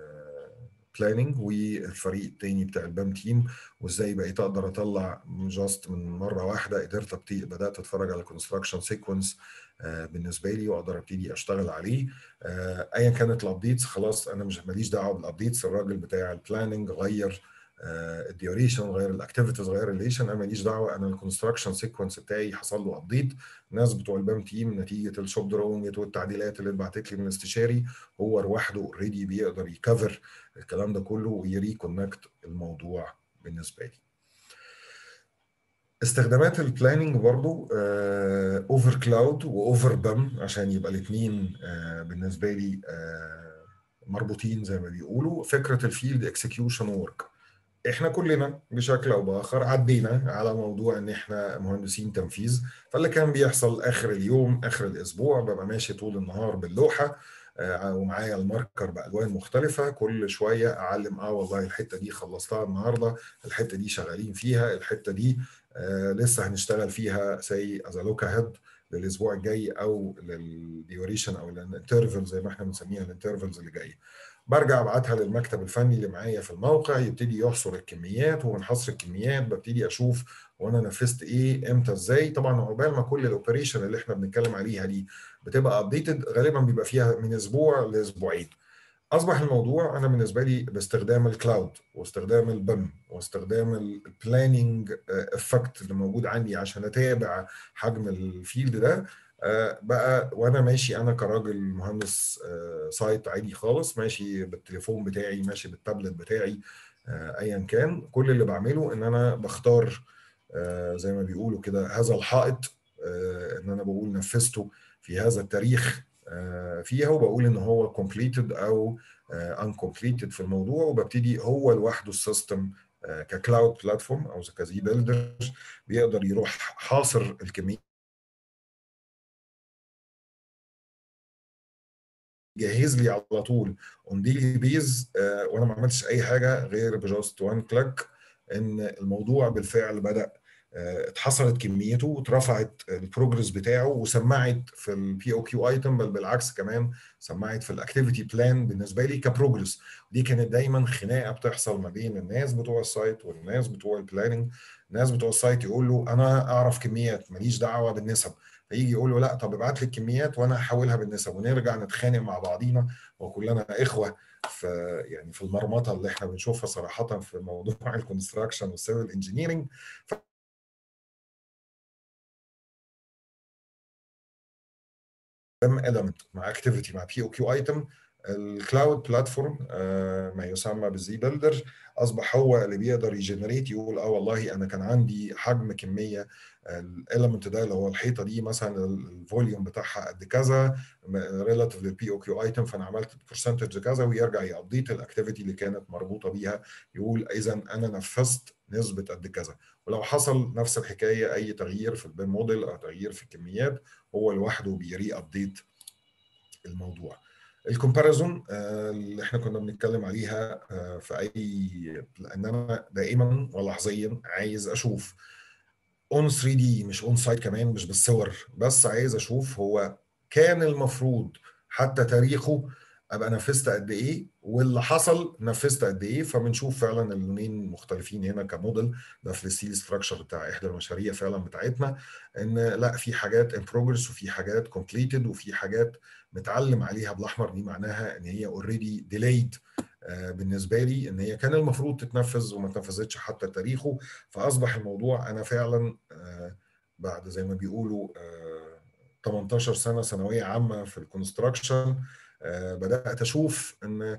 بلاننج والفريق التاني بتاع البام تيم وازاي بقيت اقدر اطلع جاست من مره واحده قدرت ابتدي بدات اتفرج على كونستراكشن سيكونس بالنسبه لي واقدر ابتدي اشتغل عليه ايا كانت الابديتس خلاص انا مش ماليش دعوه بالابديتس الراجل بتاع البلاننج غير الديوريشن غير الاكتيفيتيز غير الريليشن انا ماليش دعوه انا الكونستراكشن سيكونس بتاعي حصل له ابديت الناس بتوع البام تيم نتيجه الشوب دروينج والتعديلات اللي اتبعتت لي من الاستشاري هو لوحده اوريدي بيقدر يكفر الكلام ده كله ويريكونكت الموضوع بالنسبه لي. استخدامات البلاننج برضو اوفر كلاود واوفر بام عشان يبقى الاثنين بالنسبه لي آه مربوطين زي ما بيقولوا فكره الفيلد اكسكيوشن ورك احنا كلنا بشكل او باخر عدينا على موضوع ان احنا مهندسين تنفيذ فاللي كان بيحصل اخر اليوم اخر الاسبوع ببقى ماشي طول النهار باللوحه آه ومعايا الماركر بالوان مختلفه كل شويه اعلم اه والله الحته دي خلصتها النهارده الحته دي شغالين فيها الحته دي آه لسه هنشتغل فيها زي از لوك هيد للاسبوع الجاي او للديوريشن او الانترفل زي ما احنا بنسميها الانترفلز اللي جايه برجع ابعتها للمكتب الفني اللي معايا في الموقع يبتدي يحصر الكميات ومن حصر الكميات ببتدي اشوف وانا نفذت ايه امتى ازاي طبعا عقبال ما كل الاوبريشن اللي احنا بنتكلم عليها دي بتبقى ابديتد غالبا بيبقى فيها من اسبوع لاسبوعين اصبح الموضوع انا بالنسبه لي باستخدام الكلاود واستخدام البم واستخدام البلاننج افكت اللي موجود عندي عشان اتابع حجم الفيلد ده بقى وانا ماشي انا كراجل مهندس سايت عادي خالص ماشي بالتليفون بتاعي ماشي بالتابلت بتاعي ايا كان كل اللي بعمله ان انا بختار زي ما بيقولوا كده هذا الحائط ان انا بقول نفذته في هذا التاريخ فيها وبقول ان هو completed او uncompleted في الموضوع وببتدي هو لوحده السيستم ككلاود بلاتفورم او كزي بيلدر بيقدر يروح حاصر الكميه جهز لي على طول اون ديلي بيز وانا ما عملتش اي حاجه غير بجاست وان كليك ان الموضوع بالفعل بدا اتحصلت كميته واترفعت البروجرس بتاعه وسمعت في البي او كيو ايتم بل بالعكس كمان سمعت في الاكتيفيتي بلان بالنسبه لي كبروجرس دي كانت دايما خناقه بتحصل ما بين الناس بتوع السايت والناس بتوع البلاننج الناس بتوع السايت يقول له انا اعرف كميات ماليش دعوه بالنسب فيجي يقول له لا طب ابعت لي الكميات وانا هحولها بالنسب ونرجع نتخانق مع بعضينا وكلنا اخوه في يعني في المرمطه اللي احنا بنشوفها صراحه في موضوع الكونستراكشن والسيفل انجينيرنج ام element مع اكتيفيتي مع بي او كيو ايتم الكلاود بلاتفورم ما يسمى بالزي بيلدر اصبح هو اللي بيقدر يجنريت يقول اه والله انا كان عندي حجم كميه الاليمنت ده اللي هو الحيطه دي مثلا الفوليوم بتاعها قد كذا ريلاتيف للبي او كيو ايتم فانا عملت برسنتج كذا ويرجع يابديت الاكتيفيتي اللي كانت مربوطه بيها يقول اذا انا نفذت نسبه قد كذا ولو حصل نفس الحكايه اي تغيير في البيم موديل او تغيير في الكميات هو لوحده بيري ابديت الموضوع الكومباريزون اللي احنا كنا بنتكلم عليها في اي لان انا دائما ولحظيا عايز اشوف اون 3 دي مش اون سايت كمان مش بالصور بس عايز اشوف هو كان المفروض حتى تاريخه ابقى نفذت قد ايه واللي حصل نفذت قد ايه فبنشوف فعلا اللونين مختلفين هنا كموديل ده في الستيل ستراكشر بتاع احدى المشاريع فعلا بتاعتنا ان لا في حاجات ان بروجرس وفي حاجات كومبليتد وفي حاجات متعلم عليها بالاحمر دي معناها ان هي اوريدي ديلايد بالنسبه لي ان هي كان المفروض تتنفذ وما اتنفذتش حتى تاريخه فاصبح الموضوع انا فعلا بعد زي ما بيقولوا 18 سنه ثانويه عامه في الكونستراكشن بدات اشوف ان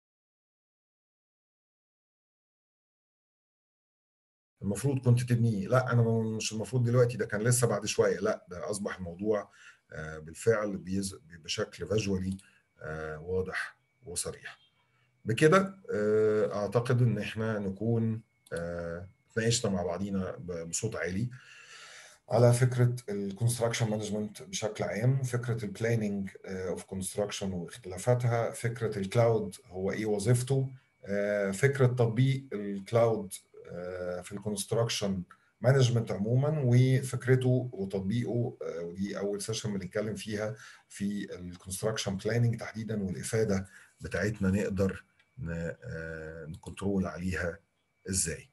المفروض كنت تبنيه لا انا مش المفروض دلوقتي ده كان لسه بعد شويه لا ده اصبح الموضوع بالفعل بيز بشكل فيجوالي واضح وصريح بكده اعتقد ان احنا نكون اتناقشنا مع بعضينا بصوت عالي على فكره الكونستراكشن مانجمنت بشكل عام فكره البلاننج اوف كونستراكشن واختلافاتها فكره الكلاود هو ايه وظيفته آه، فكره تطبيق الكلاود آه، في الكونستراكشن مانجمنت عموما وفكرته وتطبيقه آه، ودي اول سيشن بنتكلم فيها في الكونستراكشن بلاننج تحديدا والافاده بتاعتنا نقدر نكنترول عليها ازاي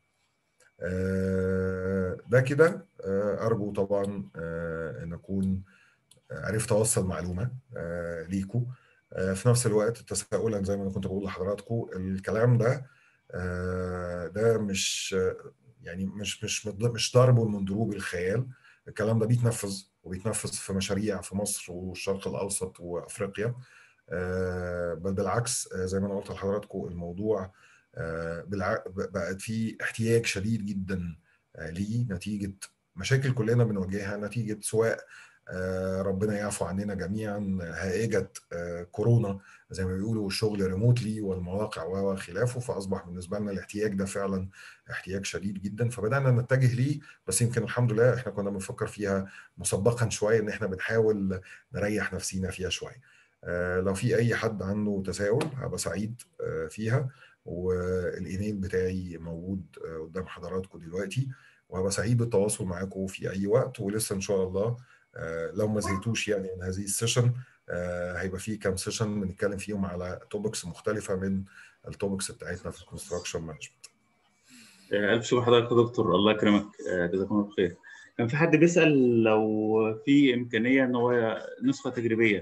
ده كده ارجو طبعا ان اكون عرفت اوصل معلومه ليكم في نفس الوقت تساؤلا زي ما انا كنت بقول لحضراتكم الكلام ده ده مش يعني مش مش مش ضرب من ضروب الخيال الكلام ده بيتنفذ وبيتنفذ في مشاريع في مصر والشرق الاوسط وافريقيا بل بالعكس زي ما انا قلت لحضراتكم الموضوع بقت في احتياج شديد جدا ليه نتيجه مشاكل كلنا بنواجهها نتيجه سواء ربنا يعفو عننا جميعا هائجه كورونا زي ما بيقولوا الشغل ريموتلي والمواقع وخلافه فاصبح بالنسبه لنا الاحتياج ده فعلا احتياج شديد جدا فبدانا نتجه ليه بس يمكن الحمد لله احنا كنا بنفكر فيها مسبقا شويه ان احنا بنحاول نريح نفسينا فيها شويه لو في اي حد عنده تساؤل هبقى سعيد فيها والايميل بتاعي موجود قدام حضراتكم دلوقتي وهبقى سعيد بالتواصل معاكم في اي وقت ولسه ان شاء الله لو ما زهقتوش يعني من هذه السيشن هيبقى في كام سيشن بنتكلم فيهم على توبكس مختلفه من التوبكس بتاعتنا في الكونستراكشن مانجمنت
الف شكر حضرتك يا دكتور الله يكرمك جزاكم الله خير كان في حد بيسال لو في امكانيه ان هو نسخه تجريبيه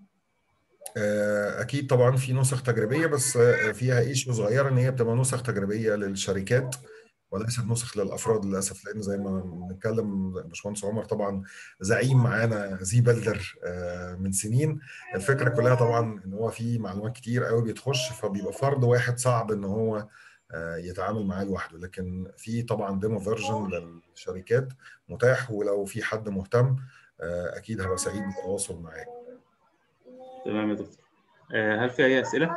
اكيد طبعا في نسخ تجريبيه بس فيها ايشيو صغيره ان هي بتبقى نسخ تجريبيه للشركات وليست نسخ للافراد للاسف لان زي ما بنتكلم باشمهندس عمر طبعا زعيم معانا زي بلدر من سنين الفكره كلها طبعا ان هو في معلومات كتير قوي بتخش فبيبقى فرد واحد صعب ان هو يتعامل معاه لوحده لكن في طبعا ديمو فيرجن للشركات متاح ولو في حد مهتم اكيد هبقى سعيد بالتواصل معاه
تمام يا دكتور هل في اي اسئله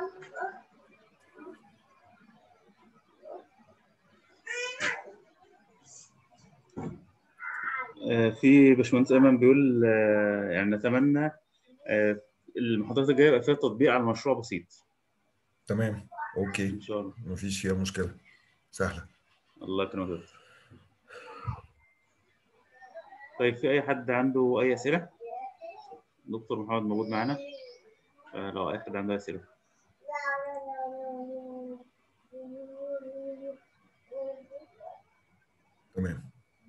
في باشمهندس ايمن بيقول يعني نتمنى المحاضرات الجايه يبقى فيها تطبيق على مشروع بسيط
تمام اوكي
ان شاء الله
مفيش فيها مشكله سهله
الله يكرمك طيب في اي حد عنده اي اسئله دكتور محمد موجود معانا لو اي حد عنده اسئله
تمام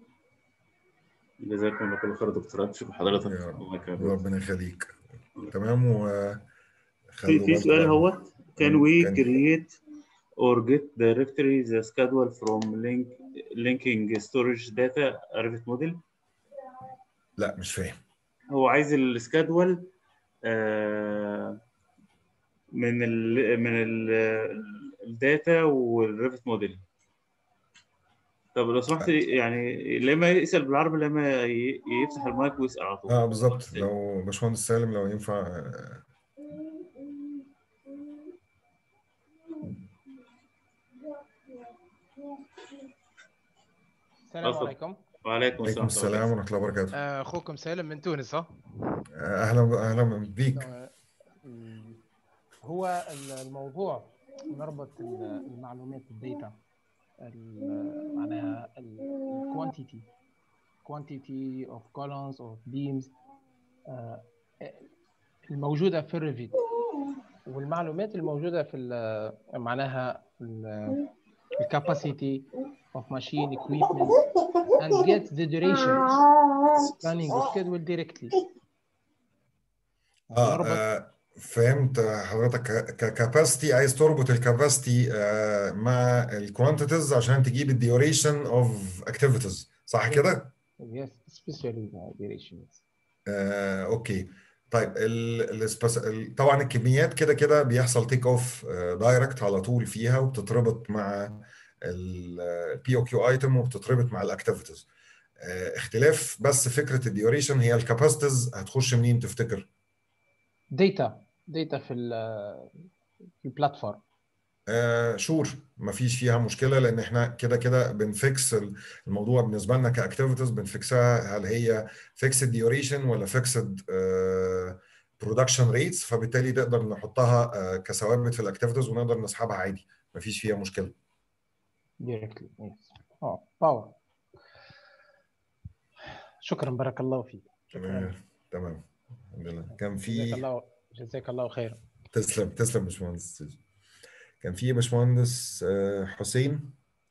جزاكم الله كل خير دكتور شكرا حضرتك
ربنا يخليك تمام و
في في سؤال هو can we create or get directory the schedule from link linking storage data Revit model
لا مش فاهم
هو عايز السكادول آه من ال من ال الداتا والريفت موديل طب لو سمحت يعني لما يسال بالعربي لما يفتح المايك ويسال على طول
اه بالظبط لو باشمهندس سالم لو ينفع
السلام عليكم
وعليكم
عليكم السلام ورحمه الله وبركاته
اخوكم سالم من تونس ها
اهلا اهلا بيك
هو الموضوع نربط المعلومات الداتا معناها الكوانتيتي quantity of columns of beams الموجوده في الريفيت والمعلومات الموجوده في معناها الكاباسيتي of machine equipment and get the duration planning the schedule directly
اه, آه فهمت حضرتك ككاباسيتي عايز تربط الكاباسيتي مع الكوانتيتيز عشان تجيب الديوريشن اوف اكتيفيتيز صح كده؟
Yes, especially the duration.
آه، اوكي طيب ال ال طبعا الكميات كده كده بيحصل تيك اوف دايركت على طول فيها وبتتربط مع البي او كيو ايتم وبتتربط مع الاكتيفيتيز اختلاف بس فكره الديوريشن هي الكاباسيتيز هتخش منين تفتكر؟
داتا داتا في في البلاتفورم
آه شور مفيش فيها مشكله لان احنا كده كده بنفكس الموضوع بالنسبه لنا كاكتيفيتيز بنفكسها هل هي فيكسد ديوريشن ولا فيكسد برودكشن ريتس فبالتالي نقدر نحطها آه كثوابت في الاكتيفيتيز ونقدر نسحبها عادي مفيش فيها مشكله
directly yes اه باور شكرا بارك الله فيك
تمام تمام الحمد لله كان
جزاك
في
الله جزاك الله خيرا
تسلم تسلم باشمهندس كان في باشمهندس آه، حسين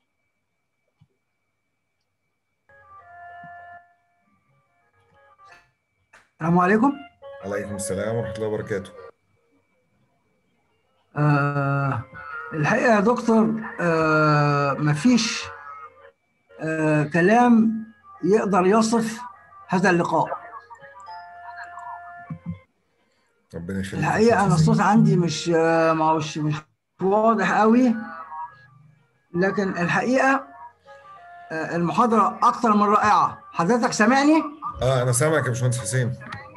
السلام عليكم
عليكم السلام ورحمه الله وبركاته
آه الحقيقة يا دكتور آه مفيش آه كلام يقدر يصف هذا اللقاء
ربنا يخليك
الحقيقة أنا الصوت عندي مش آه ما هوش مش واضح قوي لكن الحقيقة آه المحاضرة أكثر من رائعة حضرتك سامعني؟
اه انا سامعك يا باشمهندس حسين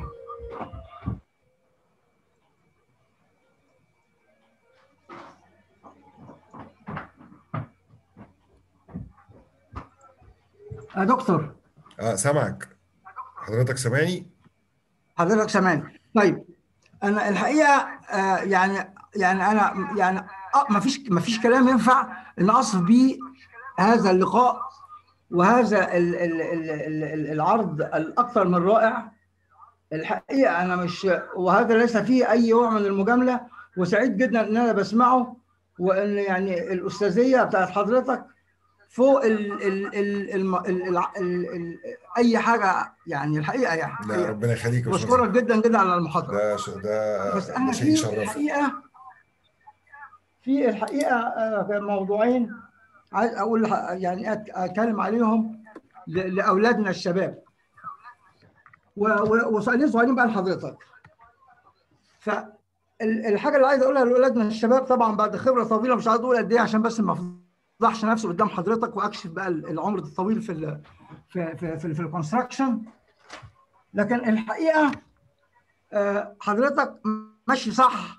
يا دكتور
اه سامعك حضرتك سامعني
حضرتك سامعني طيب انا الحقيقه آه يعني يعني انا يعني آه ما فيش ما فيش كلام ينفع ان اصف بيه هذا اللقاء وهذا ال ال ال ال ال العرض الاكثر من رائع الحقيقه انا مش وهذا ليس فيه اي نوع من المجامله وسعيد جدا ان انا بسمعه وان يعني الاستاذيه بتاعت حضرتك فوق ال ال ال ال ال ال ال ال اي حاجه يعني الحقيقه يعني
لا ربنا يخليك يا باشمهندس
بشكرك جدا جدا على المحاضره
ده ش- ده
بس
ده
انا
شيء
في
يشرفك
الحقيقه في الحقيقه آه، موضوعين عايز اقول ح- يعني أت- اتكلم عليهم ل- لاولادنا الشباب و- و- وسؤالين صغيرين بقى لحضرتك فالحاجه اللي عايز اقولها لاولادنا الشباب طبعا بعد خبره طويله مش عايز اقول قد ايه عشان بس ما افضحش نفسي قدام حضرتك واكشف بقى العمر الطويل في ال في في في, في الكونستراكشن لكن الحقيقه آه، حضرتك ماشي صح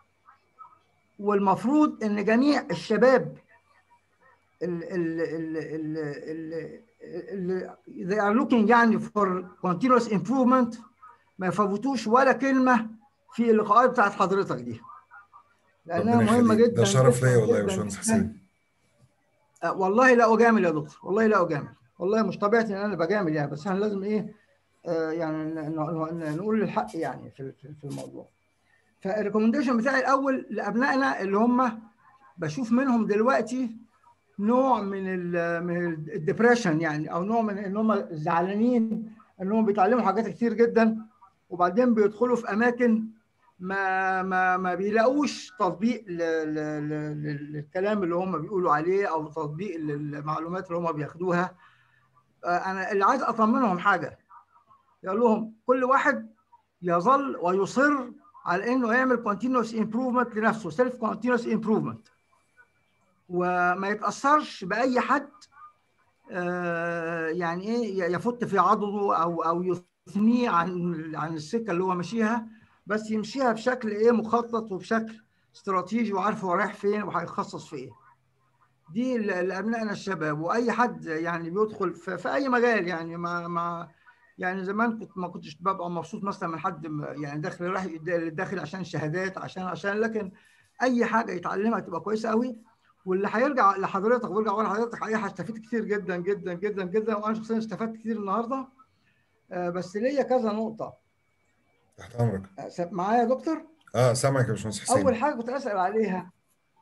والمفروض ان جميع الشباب ال ال ال ال ال ال they are looking يعني for continuous improvement ما يفوتوش ولا كلمه في اللقاءات بتاعت حضرتك دي لانها
ربنا
مهمه
يخليك
جدا
ده شرف
جداً
ليا والله يا
جداً
باشمهندس
جداً.
حسين
آه، والله لا اجامل يا دكتور والله لا اجامل والله مش طبيعتي ان انا بجامل يعني بس احنا لازم ايه آه، يعني ن- ن- ن- نقول الحق يعني في في في الموضوع فالريكومنديشن بتاعي الاول لابنائنا اللي هم بشوف منهم دلوقتي نوع من ال من الدبريشن يعني او نوع من ان هم زعلانين انهم بيتعلموا حاجات كتير جدا وبعدين بيدخلوا في اماكن ما ما ما بيلاقوش تطبيق ل- ل- ل- ل- للكلام اللي هم بيقولوا عليه او تطبيق للمعلومات اللي هم بياخدوها آه، انا اللي عايز اطمنهم حاجه يقول لهم كل واحد يظل ويصر على انه يعمل continuous improvement لنفسه self continuous improvement وما يتاثرش باي حد آه، يعني ايه يفت في عضده او او يثنيه عن عن السكه اللي هو ماشيها بس يمشيها بشكل ايه مخطط وبشكل استراتيجي وعارف هو رايح فين وهيتخصص في ايه دي ل- لابنائنا الشباب واي حد يعني بيدخل في, في اي مجال يعني مع مع يعني زمان كنت ما كنتش ببقى مبسوط مثلا من حد م- يعني داخل رايح يد- داخل عشان شهادات عشان عشان لكن اي حاجه يتعلمها تبقى كويسه قوي واللي هيرجع لحضرتك ويرجع ورا حضرتك حقيقه هستفيد كتير جدا جدا جدا جدا وانا شخصيا استفدت كتير النهارده آه، بس ليا كذا نقطه
تحت امرك
آه، س- معايا يا دكتور
اه سامعك يا باشمهندس حسين
اول حاجه كنت اسال عليها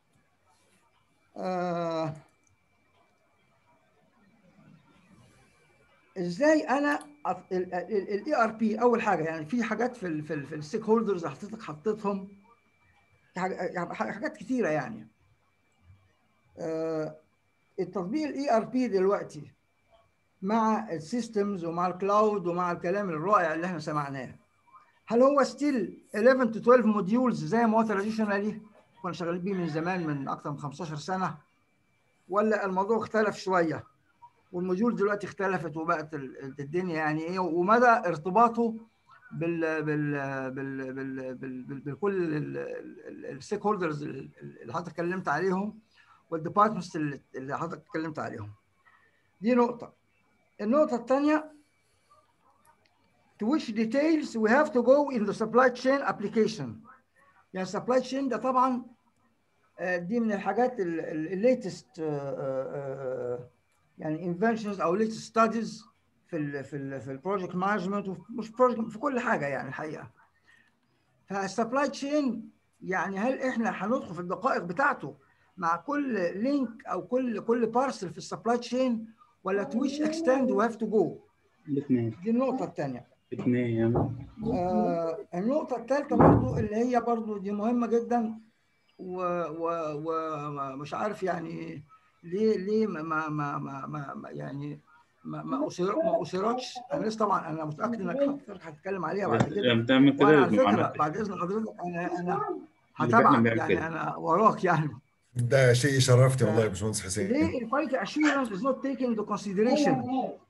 آه ازاي انا الاي ار بي اول حاجه يعني في حاجات في ال في, ال في الستيك هولدرز حضرتك حطيتهم حاج- يعني حاجات كتيره يعني آه التطبيق الاي ار بي دلوقتي مع السيستمز ومع الكلاود ومع الكلام الرائع اللي احنا سمعناه هل هو ستيل 11 to 12 موديولز زي ما هو تراديشنالي كنا شغالين بيه من زمان من اكثر من 15 سنه ولا الموضوع اختلف شويه والموديول دلوقتي اختلفت وبقت ال- الدنيا يعني ايه ومدى ارتباطه بال بال بال بال بال بال بكل الستيك هولدرز اللي حضرتك اتكلمت عليهم والديبارتمنتس اللي اللي حضرتك اتكلمت عليهم دي نقطة النقطة الثانية to which details we have to go in the supply chain application يعني supply chain ده طبعا آه، دي من الحاجات الليتست يعني inventions او latest studies في ال في ال في البروجكت مانجمنت مش بروجكت في كل حاجه يعني الحقيقه فالسبلاي تشين يعني هل احنا هندخل في الدقائق بتاعته مع كل لينك او كل كل بارسل في السبلاي تشين ولا تو ويتش اكستند وي هاف تو جو
الاثنين
دي النقطه الثانيه
الاثنين
آه النقطة الثالثة برضو اللي هي برضو دي مهمة جدا ومش عارف يعني ليه ليه ما ما ما, ما, ما ما- يعني ما ما أثير- ما اثيرتش انا لسه طبعا انا متاكد انك حضرتك هتتكلم عليها بعد كده
لما تعمل كده
وانا على
يبقى ما
فكره
عملتش.
بعد اذن حضرتك انا انا
اللي فاتنا
هتابعك
بيعمل
يعني
كده.
انا وراك يعني
ده شيء يشرفني والله يا باشمهندس حسين
ليه الكواليتي اشورنس از نوت تيكينج ذا كونسيدريشن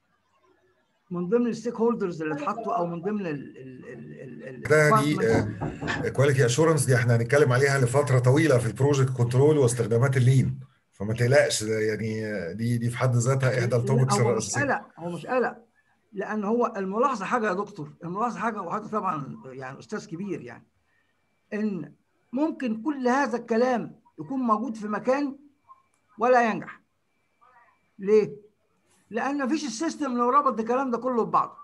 من ضمن الستيك هولدرز اللي اتحطوا او من ضمن ال ال ال ال
ده دي
departments.
كواليتي اشورنس دي احنا هنتكلم عليها لفتره طويله في البروجكت كنترول واستخدامات اللين فما تقلقش ده يعني دي دي في حد ذاتها احدى التوبكس
هو مش
الرئيسيه
قلق هو مش قلق لان هو الملاحظه حاجه يا دكتور الملاحظه حاجه وحضرتك طبعا يعني استاذ كبير يعني ان ممكن كل هذا الكلام يكون موجود في مكان ولا ينجح ليه؟ لان مفيش السيستم لو ربط الكلام ده كله ببعضه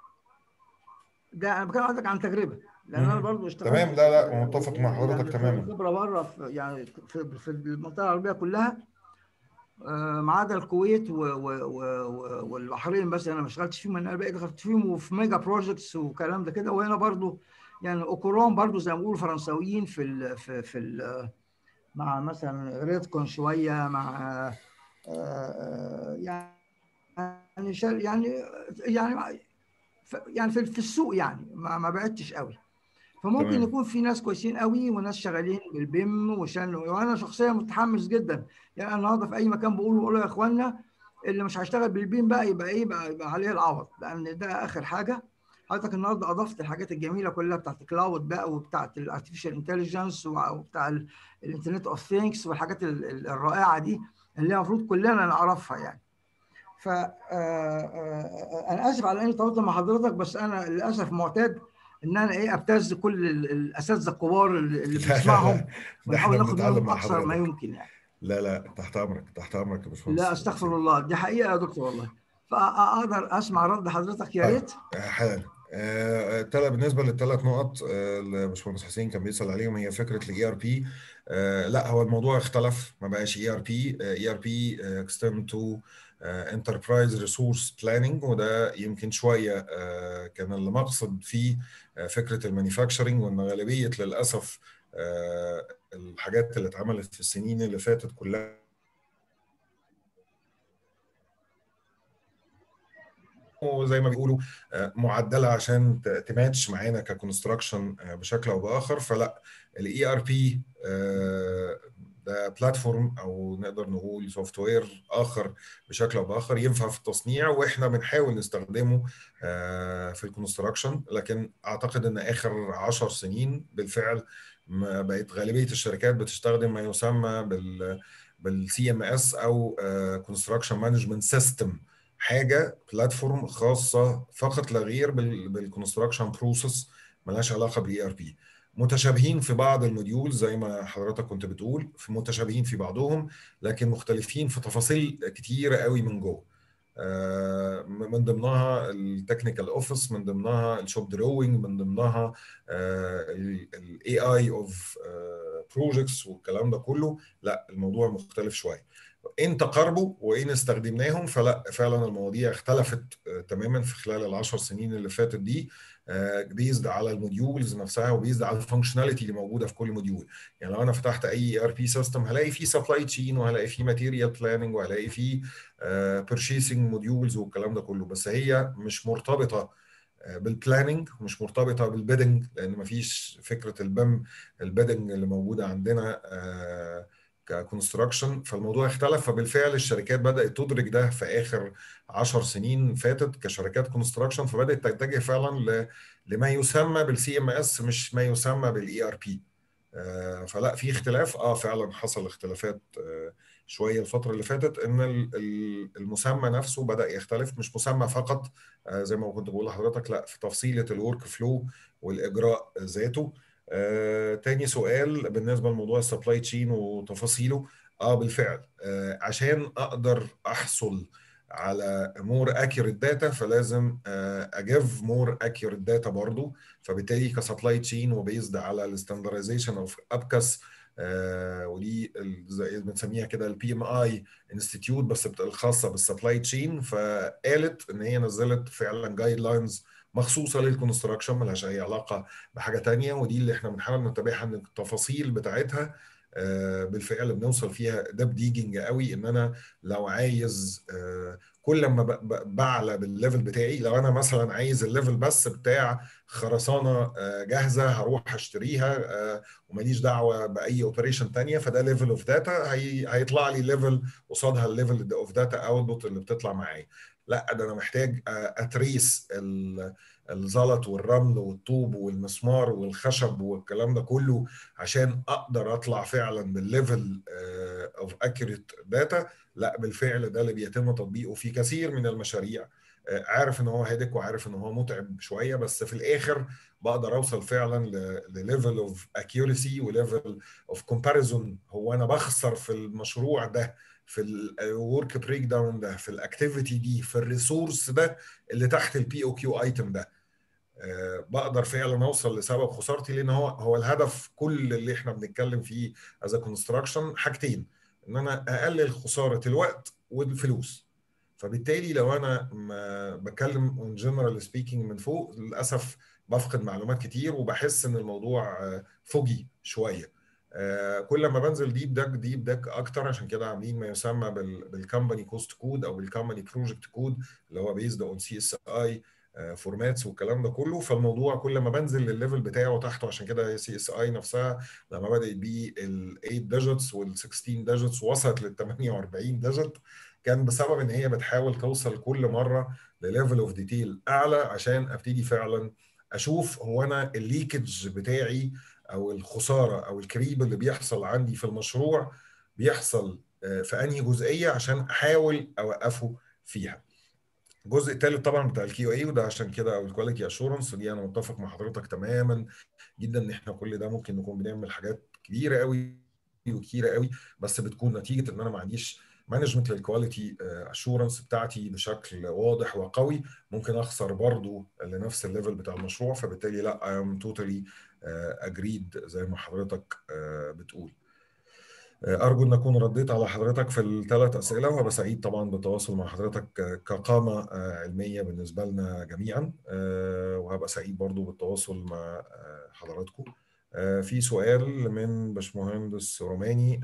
ده انا بتكلم حضرتك عن تجربه لان انا
مم.
برضه اشتغلت
تمام لا لا متفق مع حضرتك
يعني
تماما
خبره بره في يعني في, في المنطقه العربيه كلها آه، ما عدا الكويت و- و- و- و- والبحرين بس انا ما اشتغلتش فيهم انا بقيت دخلت فيهم وفي ميجا بروجكتس والكلام ده كده وهنا برضو يعني اوكورون برضو زي ما بيقولوا فرنساويين في ال في في ال مع مثلا ريدكون شويه مع آه، آه، يعني شا- يعني يعني ف- يعني في في السوق يعني ما ما بعدتش قوي فممكن
تمام.
يكون في ناس كويسين قوي وناس شغالين بالبيم وشان وانا شخصيا متحمس جدا يعني انا النهارده في اي مكان بقول بقول يا اخوانا اللي مش هيشتغل بالبيم بقى يبقى ايه بقى يبقى عليه العوض لان ده اخر حاجه حضرتك النهارده اضفت الحاجات الجميله كلها بتاعت الكلاود بقى وبتاعت الارتفيشال انتليجنس وبتاع الانترنت اوف ثينكس والحاجات ال- ال- الرائعه دي اللي المفروض كلنا نعرفها يعني ف آه، آه، انا اسف على اني طولت مع حضرتك بس انا للاسف معتاد ان انا ايه ابتز كل ال- الاساتذه الكبار اللي اللي
لا، لا،
بنسمعهم
ده
ونحاول
احنا
ناخد
بنتعلم
منهم
مع
اكثر ما
حضرتك
يمكن يعني
لا لا تحت امرك تحت امرك يا باشمهندس
لا استغفر الله دي حقيقه يا دكتور والله فاقدر اسمع رد حضرتك يا
طيب.
ريت
حالا آه، التلا بالنسبه للثلاث نقط آه، اللي باشمهندس حسين كان بيسال عليهم هي فكره الاي ار بي لا هو الموضوع اختلف ما بقاش اي ار بي اي ار بي اكستند تو انتربرايز ريسورس بلاننج وده يمكن شويه آه، كان المقصد فيه آه، فكره المانيفاكتشرنج وان غالبيه للاسف آه، الحاجات اللي اتعملت في السنين اللي فاتت كلها وزي ما بيقولوا آه، معدله عشان ت- تماتش معانا ككونستراكشن بشكل او باخر فلا الاي ار بي ده بلاتفورم او نقدر نقول سوفت وير اخر بشكل او باخر ينفع في التصنيع واحنا بنحاول نستخدمه آه، في الكونستراكشن لكن اعتقد ان اخر عشر سنين بالفعل ما بقت غالبيه الشركات بتستخدم ما يسمى بال بالسي ام اس او كونستراكشن مانجمنت سيستم حاجه بلاتفورم خاصه فقط لا غير بالكونستراكشن بروسيس ملهاش علاقه بالاي ار بي متشابهين في بعض الموديول زي ما حضرتك كنت بتقول في متشابهين في بعضهم لكن مختلفين في تفاصيل كتيره قوي من جوه آه، من ضمنها التكنيكال اوفيس من ضمنها الشوب دروينج من ضمنها الاي اي اوف بروجكتس والكلام ده كله لا الموضوع مختلف شويه ان تقاربوا وان استخدمناهم فلا فعلا المواضيع اختلفت آه، تماما في خلال العشر سنين اللي فاتت دي بيزد على الموديولز نفسها وبيزد على الفانكشناليتي اللي موجوده في كل موديول يعني لو انا فتحت اي ار بي سيستم هلاقي فيه سبلاي تشين وهلاقي فيه ماتيريال بلاننج وهلاقي فيه بيرشيسنج موديولز والكلام ده كله بس هي مش مرتبطه آه، بالبلاننج مش مرتبطه بالبيدنج لان مفيش فكره البم البيدنج اللي موجوده عندنا آه، ككونستراكشن فالموضوع اختلف فبالفعل الشركات بدات تدرك ده في اخر 10 سنين فاتت كشركات كونستراكشن فبدات تتجه فعلا ل- لما يسمى بالسي ام اس مش ما يسمى بالاي ار بي فلا في اختلاف اه فعلا حصل اختلافات آه، شويه الفتره اللي فاتت ان ال- ال- المسمى نفسه بدا يختلف مش مسمى فقط آه، زي ما كنت بقول لحضرتك لا في تفصيله الورك فلو والاجراء ذاته آه، تاني سؤال بالنسبه لموضوع السبلاي تشين وتفاصيله اه بالفعل آه، عشان اقدر احصل على مور اكيوريت داتا فلازم اجيف مور اكيوريت داتا برضو فبالتالي كسبلاي تشين وبيزد على الستاندردايزيشن اوف ابكاس ودي ال- زي بنسميها كده البي ام اي انستيتيوت بس بت- الخاصه بالسبلاي تشين فقالت ان هي نزلت فعلا جايد لاينز مخصوصه للكونستراكشن ملهاش اي علاقه بحاجه تانية ودي اللي احنا بنحاول نتابعها ان التفاصيل بتاعتها آه، بالفعل بنوصل فيها ده بديجنج قوي ان انا لو عايز آه، كل ما ب- ب- بعلى بالليفل بتاعي لو انا مثلا عايز الليفل بس بتاع خرسانه آه، جاهزه هروح اشتريها آه، وماليش دعوه باي اوبريشن تانية فده ليفل اوف داتا هيطلع لي ليفل قصادها الليفل اوف داتا اوتبوت اللي بتطلع معايا لا ده انا محتاج آه، اتريس ال- الزلط والرمل والطوب والمسمار والخشب والكلام ده كله عشان اقدر اطلع فعلا بالليفل اوف اكيوريت داتا لا بالفعل ده اللي بيتم تطبيقه في كثير من المشاريع آه، عارف ان هو هيدك وعارف ان هو متعب شويه بس في الاخر بقدر اوصل فعلا لليفل اوف اكيورسي وليفل اوف كومباريزون هو انا بخسر في المشروع ده في الورك بريك داون ده في الاكتيفيتي دي في الريسورس ده اللي تحت البي او كيو ايتم ده آه، بقدر فعلا اوصل لسبب خسارتي لان هو هو الهدف كل اللي احنا بنتكلم فيه از كونستراكشن حاجتين ان انا اقلل خساره الوقت والفلوس فبالتالي لو انا ما بتكلم اون جنرال سبيكينج من فوق للاسف بفقد معلومات كتير وبحس ان الموضوع آه، فوجي شويه آه، كل ما بنزل ديب داك ديب داك اكتر عشان كده عاملين ما يسمى بالكمباني كوست كود او بالكمباني بروجكت كود اللي هو بيزد اون سي اس اي فورماتس والكلام ده كله فالموضوع كل ما بنزل للليفل بتاعه تحته عشان كده سي اس اي نفسها لما بدات بيه ال 8 ديجيتس وال 16 ديجيتس وصلت لل 48 ديجيت كان بسبب ان هي بتحاول توصل كل مره لليفل اوف ديتيل اعلى عشان ابتدي فعلا اشوف هو انا الليكج بتاعي او الخساره او الكريب اللي بيحصل عندي في المشروع بيحصل آه، في انهي جزئيه عشان احاول اوقفه فيها. الجزء الثالث طبعا بتاع الكيو اي وده عشان كده او الكواليتي اشورنس دي انا متفق مع حضرتك تماما جدا ان احنا كل ده ممكن نكون بنعمل حاجات كبيره قوي وكتيره قوي بس بتكون نتيجه ان انا ما عنديش مانجمنت للكواليتي اشورنس بتاعتي بشكل واضح وقوي ممكن اخسر برضو لنفس الليفل بتاع المشروع فبالتالي لا I am totally اجريد زي ما حضرتك آه، بتقول أرجو أن أكون رديت على حضرتك في الثلاث أسئلة وهبقى سعيد طبعا بالتواصل مع حضرتك كقامة علمية بالنسبة لنا جميعا وهبقى سعيد برضو بالتواصل مع حضراتكم في سؤال من باشمهندس روماني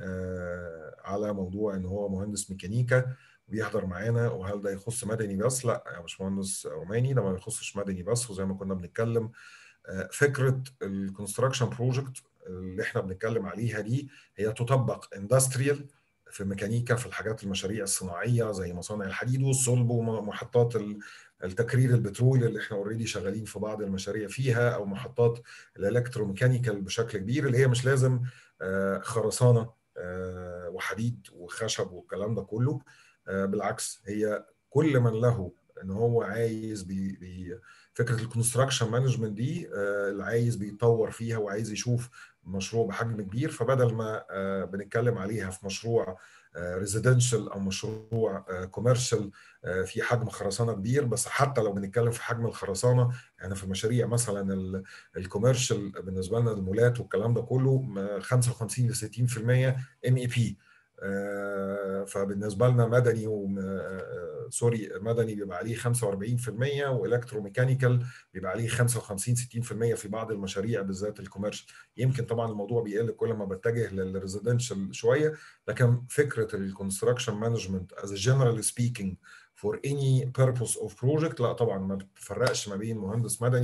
على موضوع ان هو مهندس ميكانيكا ويحضر معانا وهل ده يخص مدني بس؟ لا يا باشمهندس روماني ده ما يخصش مدني بس وزي ما كنا بنتكلم فكره الكونستراكشن بروجكت اللي احنا بنتكلم عليها دي هي تطبق اندستريال في ميكانيكا في الحاجات المشاريع الصناعيه زي مصانع الحديد والصلب ومحطات التكرير البترول اللي احنا اوريدي شغالين في بعض المشاريع فيها او محطات الالكتروميكانيكال بشكل كبير اللي هي مش لازم خرسانه وحديد وخشب والكلام ده كله بالعكس هي كل من له ان هو عايز بي بي فكره الكونستراكشن مانجمنت دي اللي عايز بيطور فيها وعايز يشوف مشروع بحجم كبير فبدل ما بنتكلم عليها في مشروع ريزيدنشال او مشروع كوميرشال في حجم خرسانه كبير بس حتى لو بنتكلم في حجم الخرسانه يعني في مشاريع مثلا الكوميرشال بالنسبه لنا المولات والكلام ده كله 55 ل 60% ام اي بي فبالنسبه لنا مدني و سوري مدني بيبقى عليه 45% والكتروميكانيكال بيبقى عليه 55 60% في بعض المشاريع بالذات الكوميرشال يمكن طبعا الموضوع بيقل كل ما بتجه للريزيدنشال شويه لكن فكره الكونستراكشن مانجمنت از جنرال سبيكينج فور اني بيربوس اوف بروجكت لا طبعا ما بتفرقش ما بين مهندس مدني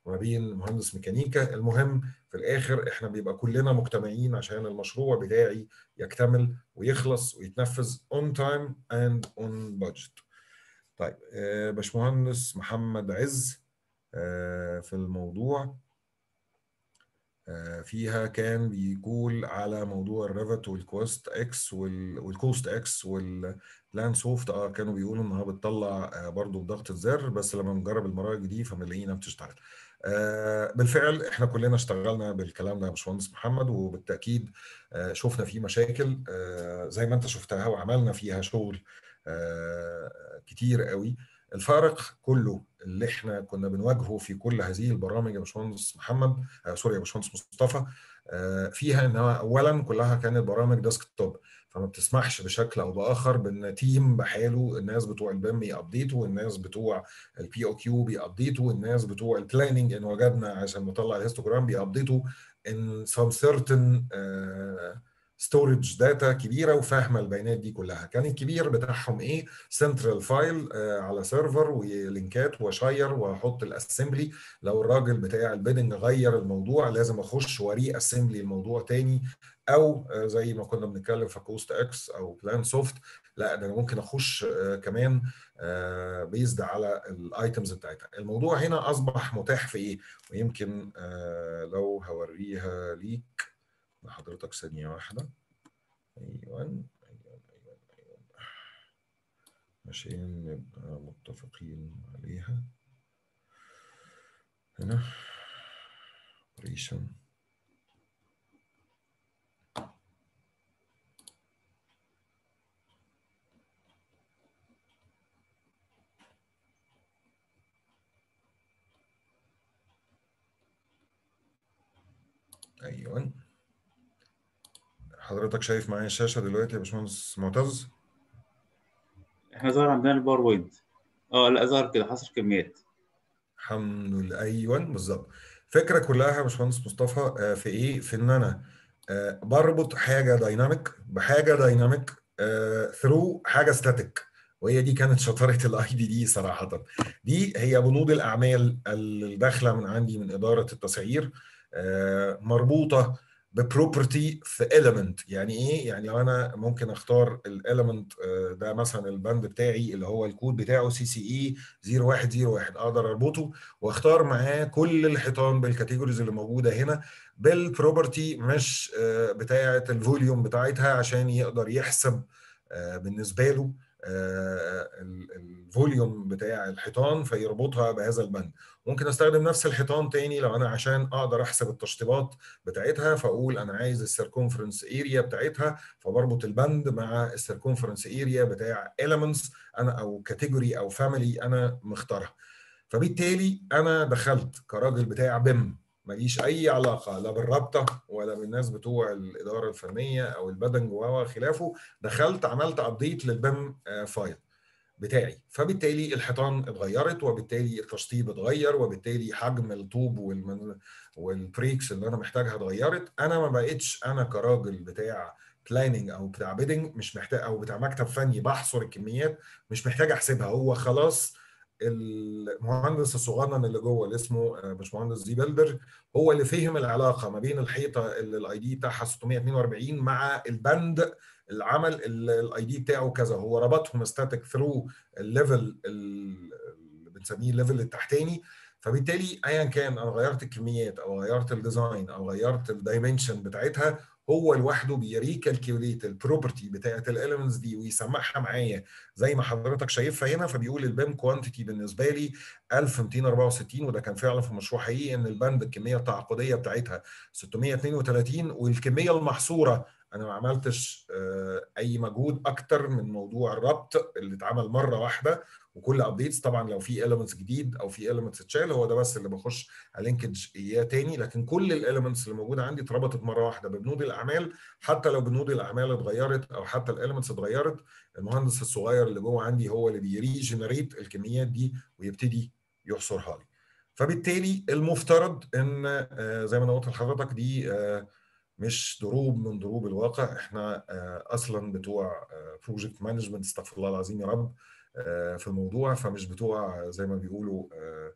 وما بين مهندس ميكانيكا المهم في الاخر احنا بيبقى كلنا مجتمعين عشان المشروع بتاعي يكتمل ويخلص ويتنفذ on time and on budget طيب آه، باشمهندس محمد عز آه، في الموضوع آه، فيها كان بيقول على موضوع الريفت والكوست اكس والكوست اكس والبلان سوفت اه كانوا بيقولوا انها بتطلع آه، برضو بضغط الزر بس لما نجرب المراجع دي فبنلاقيها بتشتغل آه، بالفعل احنا كلنا اشتغلنا بالكلام ده يا باشمهندس محمد وبالتاكيد آه، شفنا فيه مشاكل آه، زي ما انت شفتها وعملنا فيها شغل آه، كتير قوي الفارق كله اللي احنا كنا بنواجهه في كل هذه البرامج يا باشمهندس محمد آه سوري يا باشمهندس مصطفى آه فيها انها اولا كلها كانت برامج ديسك توب فما بتسمحش بشكل او باخر بان تيم بحاله الناس بتوع البيم بيابديتوا والناس بتوع البي او كيو بيابديتوا والناس بتوع البلاننج ان وجدنا عشان نطلع الهيستوجرام بيابديتوا ان some certain ستورج داتا كبيره وفاهمه البيانات دي كلها كان الكبير بتاعهم ايه سنترال فايل على سيرفر ولينكات واشير واحط الاسمبلي لو الراجل بتاع البيدنج غير الموضوع لازم اخش واري اسمبلي الموضوع تاني او آه، زي ما كنا بنتكلم في كوست اكس او بلان سوفت لا ده انا ممكن اخش آه، كمان بيزد على الايتمز بتاعتها الموضوع هنا اصبح متاح في ايه ويمكن آه، لو هوريها ليك لحضرتك ثانية واحدة أيوة أيوة أيوة أيوة عشان نبقى متفقين عليها هنا operation أيوة حضرتك شايف معايا الشاشة دلوقتي يا باشمهندس معتز؟
احنا ظهر عندنا الباوربوينت اه لا ظهر كده حصر كميات
الحمد لله ايوه بالظبط الفكره كلها يا باشمهندس مصطفى آه، في ايه في ان انا آه، بربط حاجه دايناميك بحاجه دايناميك ثرو حاجه ستاتيك وهي دي كانت شطاره الاي دي دي صراحه دي هي بنود الاعمال اللي داخله من عندي من اداره التسعير آه، مربوطه ببروبرتي في element يعني ايه يعني لو انا ممكن اختار الاليمنت ده مثلا البند بتاعي اللي هو الكود بتاعه سي سي اي 0101 اقدر اربطه واختار معاه كل الحيطان بالكاتيجوريز اللي موجوده هنا بالبروبرتي مش آه، بتاعه الفوليوم بتاعتها عشان يقدر يحسب آه، بالنسبه له آه، ال- الفوليوم بتاع الحيطان فيربطها بهذا البند ممكن استخدم نفس الحيطان تاني لو انا عشان اقدر احسب التشطيبات بتاعتها فاقول انا عايز السيركونفرنس اريا بتاعتها فبربط البند مع السيركونفرنس اريا بتاع elements انا او كاتيجوري او فاميلي انا مختارها فبالتالي انا دخلت كراجل بتاع بيم ماليش اي علاقه لا بالرابطه ولا بالناس بتوع الاداره الفنيه او البدنج وخلافه دخلت عملت ابديت للبيم آه، فايل بتاعي فبالتالي الحيطان اتغيرت وبالتالي التشطيب اتغير وبالتالي حجم الطوب والمن... والبريكس اللي انا محتاجها اتغيرت انا ما بقتش انا كراجل بتاع بلاننج او بتاع بيدنج مش محتاج او بتاع مكتب فني بحصر الكميات مش محتاج احسبها هو خلاص المهندس الصغنن اللي جوه اللي اسمه آه، باشمهندس زي بيلدر هو اللي فهم العلاقه ما بين الحيطه اللي الاي دي بتاعها 642 مع البند العمل الاي دي بتاعه كذا هو ربطهم ستاتيك ثرو الليفل اللي بنسميه الليفل التحتاني فبالتالي ايا كان انا غيرت الكميات او غيرت الديزاين او غيرت الدايمنشن بتاعتها هو لوحده بيريكالكيوليت البروبرتي بتاعت الاليمنتس دي ويسمعها معايا زي ما حضرتك شايفها هنا فبيقول البيم كوانتيتي بالنسبه لي 1264 وده كان فعلا في مشروع حقيقي ان البند الكميه التعاقديه بتاعتها 632 والكميه المحصوره انا ما عملتش آه، اي مجهود اكتر من موضوع الربط اللي اتعمل مره واحده وكل ابديتس طبعا لو في elements جديد او في elements اتشال هو ده بس اللي بخش الينكج اياه تاني لكن كل الاليمنتس اللي موجوده عندي اتربطت مره واحده ببنود الاعمال حتى لو بنود الاعمال اتغيرت او حتى الاليمنتس اتغيرت المهندس الصغير اللي جوه عندي هو اللي بيريجنريت الكميات دي ويبتدي يحصرها لي فبالتالي المفترض ان آه، زي ما انا قلت لحضرتك دي آه، مش ضروب من ضروب الواقع احنا آه، اصلا بتوع بروجكت مانجمنت استغفر الله العظيم يا رب آه، في الموضوع فمش بتوع زي ما بيقولوا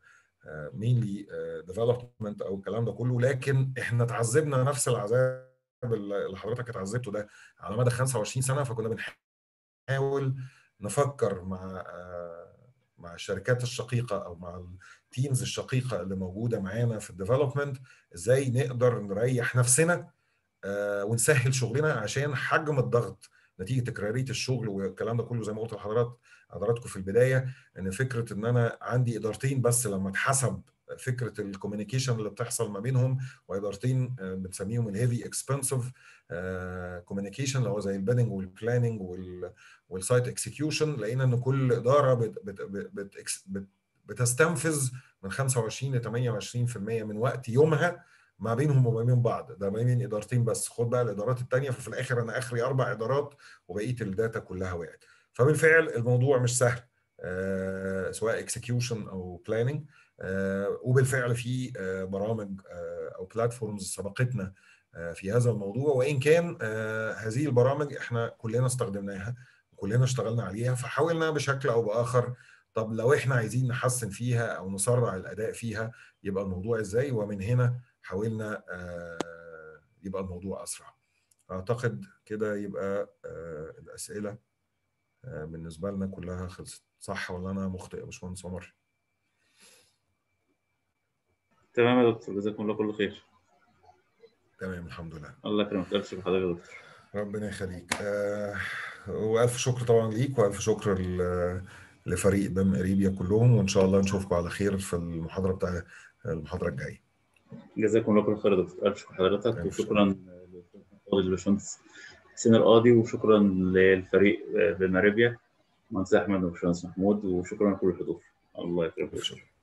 مينلي ديفلوبمنت او الكلام ده كله لكن احنا اتعذبنا نفس العذاب اللي حضرتك اتعذبته ده على مدى 25 سنه فكنا بنحاول نفكر مع مع الشركات الشقيقه او مع التيمز الشقيقه اللي موجوده معانا في الديفلوبمنت ازاي نقدر نريح نفسنا ونسهل شغلنا عشان حجم الضغط نتيجه تكراريه الشغل والكلام ده كله زي ما قلت لحضرات حضراتكم في البدايه ان فكره ان انا عندي ادارتين بس لما اتحسب فكره الكوميونيكيشن اللي بتحصل ما بينهم وادارتين بنسميهم الهيفي اكسبنسيف كوميونيكيشن اللي هو زي البيدنج والبلاننج والسايت اكسكيوشن لقينا ان كل اداره بت بت بت بت بتستنفذ من 25 ل 28% من وقت يومها ما بينهم وما بين بعض ده ما بين ادارتين بس خد بقى الادارات الثانيه ففي الاخر انا اخري اربع ادارات وبقيه الداتا كلها وقعت فبالفعل الموضوع مش سهل آه سواء اكسكيوشن او بلاننج آه وبالفعل في آه برامج آه او بلاتفورمز سبقتنا آه في هذا الموضوع وان كان آه هذه البرامج احنا كلنا استخدمناها وكلنا اشتغلنا عليها فحاولنا بشكل او باخر طب لو احنا عايزين نحسن فيها او نسرع الاداء فيها يبقى الموضوع ازاي ومن هنا حاولنا آه يبقى الموضوع اسرع اعتقد كده يبقى آه الاسئله آه بالنسبه لنا كلها خلصت صح ولا انا مخطئ يا باشمهندس عمر
تمام يا دكتور جزاكم الله كل خير
تمام الحمد لله
الله يكرمك الف شكر حضرتك يا دكتور
ربنا يخليك آه والف شكر طبعا ليك والف شكر لفريق بام اريبيا كلهم وان شاء الله نشوفكم على خير في المحاضره بتاع المحاضره الجايه
جزاكم الله كل خير يا دكتور الف شكر حضرتك وشكرا للباشمهندس حسين القاضي وشكرا للفريق بماريبيا مهندس احمد وباشمهندس محمود وشكرا لكل الحضور الله يكرمك